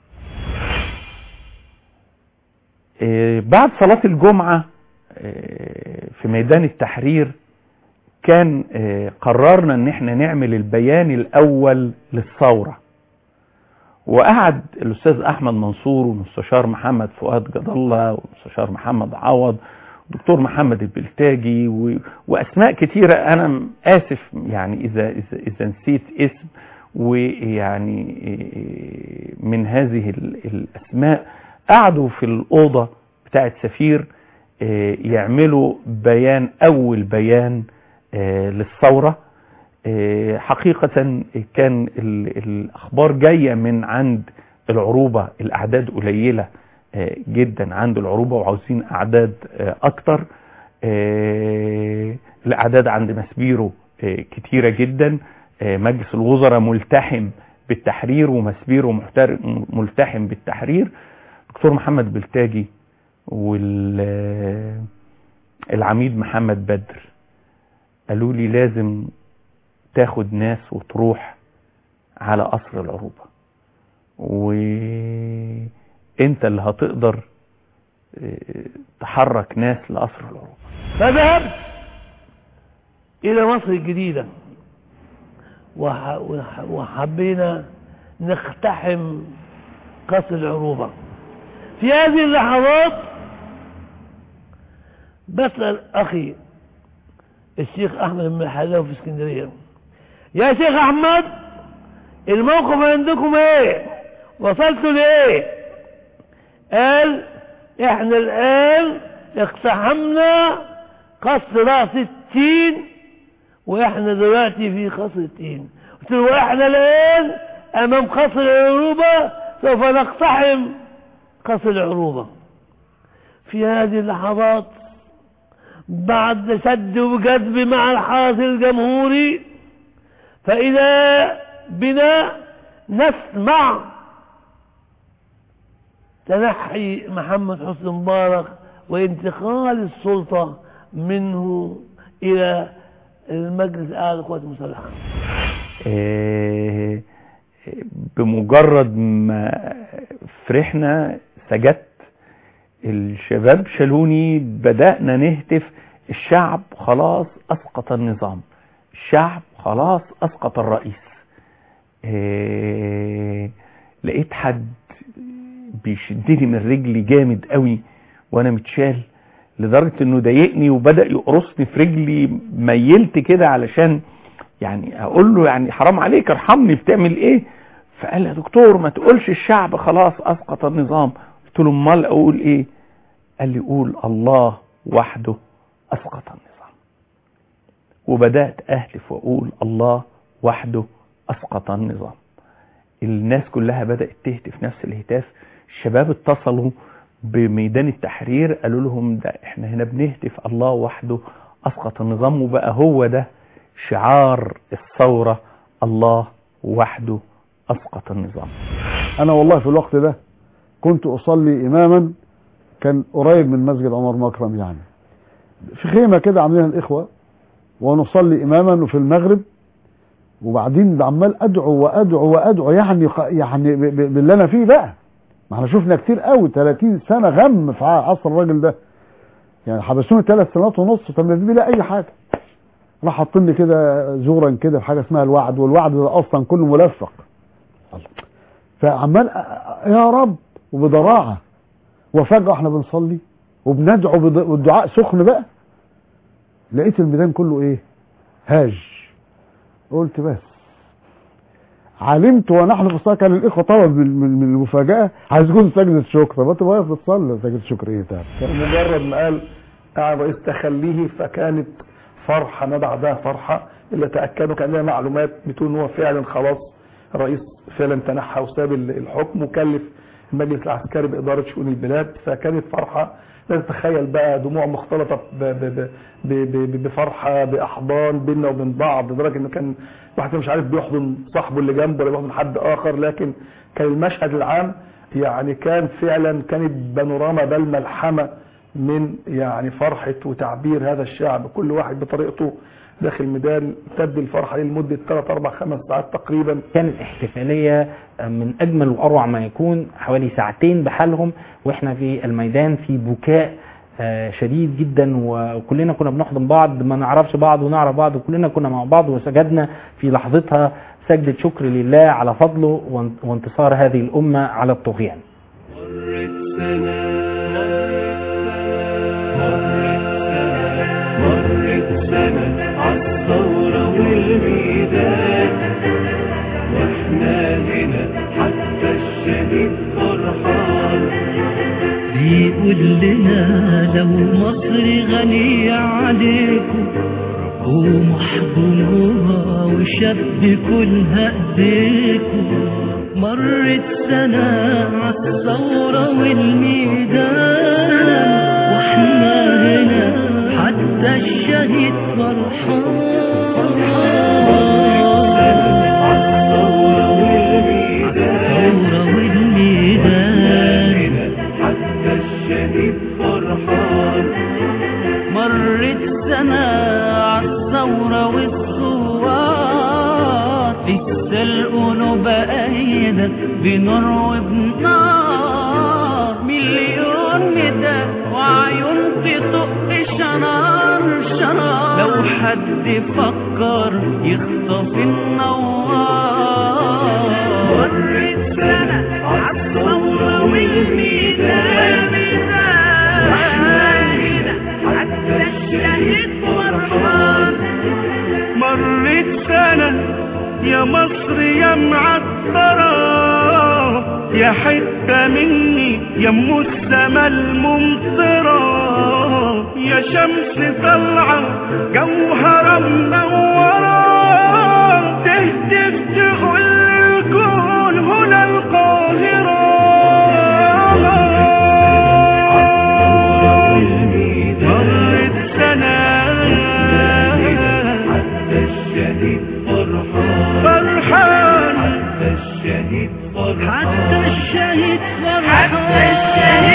بعد صلاة الجمعة في ميدان التحرير كان قررنا ان احنا نعمل البيان الاول للثورة وقعد الاستاذ احمد منصور والمستشار محمد فؤاد جد الله والمستشار محمد عوض والدكتور محمد البلتاجي و... واسماء كتيرة انا اسف يعني اذا اذا, إذا نسيت اسم ويعني من هذه الاسماء قعدوا في الاوضة بتاعت سفير يعملوا بيان اول بيان للثورة حقيقة كان الاخبار جاية من عند العروبة الاعداد قليلة جدا عند العروبة وعاوزين اعداد اكتر الاعداد عند مسبيرو كتيرة جدا مجلس الوزراء ملتحم بالتحرير ومسبيرو ملتحم بالتحرير دكتور محمد بلتاجي والعميد محمد بدر قالوا لي لازم تاخد ناس وتروح على قصر العروبة وانت اللي هتقدر تحرك ناس لقصر العروبة فذهبت الى مصر الجديدة وحبينا نقتحم قصر العروبة في هذه اللحظات بسأل أخي الشيخ أحمد بن الحلاوي في اسكندرية يا شيخ أحمد الموقف عندكم ايه وصلتوا لايه قال احنا الآن اقتحمنا قصر رأس التين واحنا دلوقتي في قصر التين قلت له احنا الآن أمام قصر العروبة سوف نقتحم قصر العروبة في هذه اللحظات بعد شد وجذب مع الحرس الجمهوري فإذا بنا نسمع تنحي محمد حسن مبارك وانتقال السلطة منه إلى المجلس الأعلى للقوات المسلحة إيه بمجرد ما فرحنا سجدت الشباب شالوني بدأنا نهتف الشعب خلاص أسقط النظام الشعب خلاص أسقط الرئيس إيه لقيت حد بيشدني من رجلي جامد قوي وانا متشال لدرجة انه ضايقني وبدأ يقرصني في رجلي ميلت كده علشان يعني اقول له يعني حرام عليك ارحمني بتعمل ايه فقال يا دكتور ما تقولش الشعب خلاص اسقط النظام قلت له امال اقول ايه قال لي قول الله وحده اسقط النظام وبدات اهتف واقول الله وحده اسقط النظام الناس كلها بدات تهتف نفس الهتاف الشباب اتصلوا بميدان التحرير قالوا لهم ده احنا هنا بنهتف الله وحده اسقط النظام وبقى هو ده شعار الثوره الله وحده اسقط النظام انا والله في الوقت ده كنت اصلي اماما كان قريب من مسجد عمر مكرم يعني في خيمة كده عاملينها الاخوة ونصلي اماما وفي المغرب وبعدين عمال ادعو وادعو وادعو يعني يعني باللي انا فيه بقى ما احنا شفنا كتير قوي 30 سنة غم في عصر الراجل ده يعني حبسوني ثلاث سنوات ونص طب ما لا اي حاجة راح حاطين لي كده زورا كده في حاجه اسمها الوعد والوعد ده اصلا كله ملفق فعمال أ- أ- يا رب وبضراعه وفجاه احنا بنصلي وبندعو بض- والدعاء سخن بقى لقيت الميدان كله ايه هاج قلت بس علمت ونحن في الصلاه كان الاخوه طبعا من من من المفاجاه عايزين سجده شكر طب انت واقف بتصلي سجده شكر ايه تاني مجرد ما قال قاعد رئيس تخليه فكانت فرحة ما بعدها فرحة اللي تأكدوا كان لها معلومات بتقول ان هو فعلا خلاص الرئيس فعلا تنحى وساب ال- الحكم وكلف المجلس العسكري بإدارة شؤون البلاد فكانت فرحة لا تتخيل بقى دموع مختلطة ب- ب- ب- ب- ب- بفرحة بأحضان بيننا وبين بعض لدرجة انه كان الواحد مش عارف بيحضن صاحبه اللي جنبه ولا بيحضن حد آخر لكن كان المشهد العام يعني كان فعلا كانت بانوراما بل ملحمة من يعني فرحة وتعبير هذا الشعب كل واحد بطريقته داخل الميدان تبدي الفرحة لمدة 3 4 5 ساعات تقريبا كانت احتفالية من أجمل وأروع ما يكون حوالي ساعتين بحالهم وإحنا في الميدان في بكاء آه، شديد جدا وكلنا كنا بنحضن بعض ما نعرفش بعض ونعرف بعض وكلنا كنا مع بعض وسجدنا في لحظتها سجدة شكر لله على فضله وان- وانتصار هذه الأمة على الطغيان مرت سنة عالثورة والميدان واحنا هنا حتى الشهيد فرحان بيقول لنا لو مصر غنية عليكم قوموا احضنوها وشبكوا لها ايديكم مرت سنة عالثورة والميدان واحنا هنا حتى الشهيد فرحان والميدان حتى الشهيد فرحان مرت سنة عالثورة والثوار لسه القلوب أيدة بنور وبنار مليون ندى وعيون تطق شرار شرار لو حد فكر يخطف النوار مرت سنة عالثورة والميدان حتى الشهيد فرحان مرت سنة يا مصر يا معطرة يا حتة مني يا ام السما الممطرة يا شمس طالعة جوهرة منورة تهتف تقول الكون هنا القاهرة مرت سنة حتى الشهيد فرحان فرحان حتى الشهيد فرحان حتى الشهيد فرحان حتى الشهيد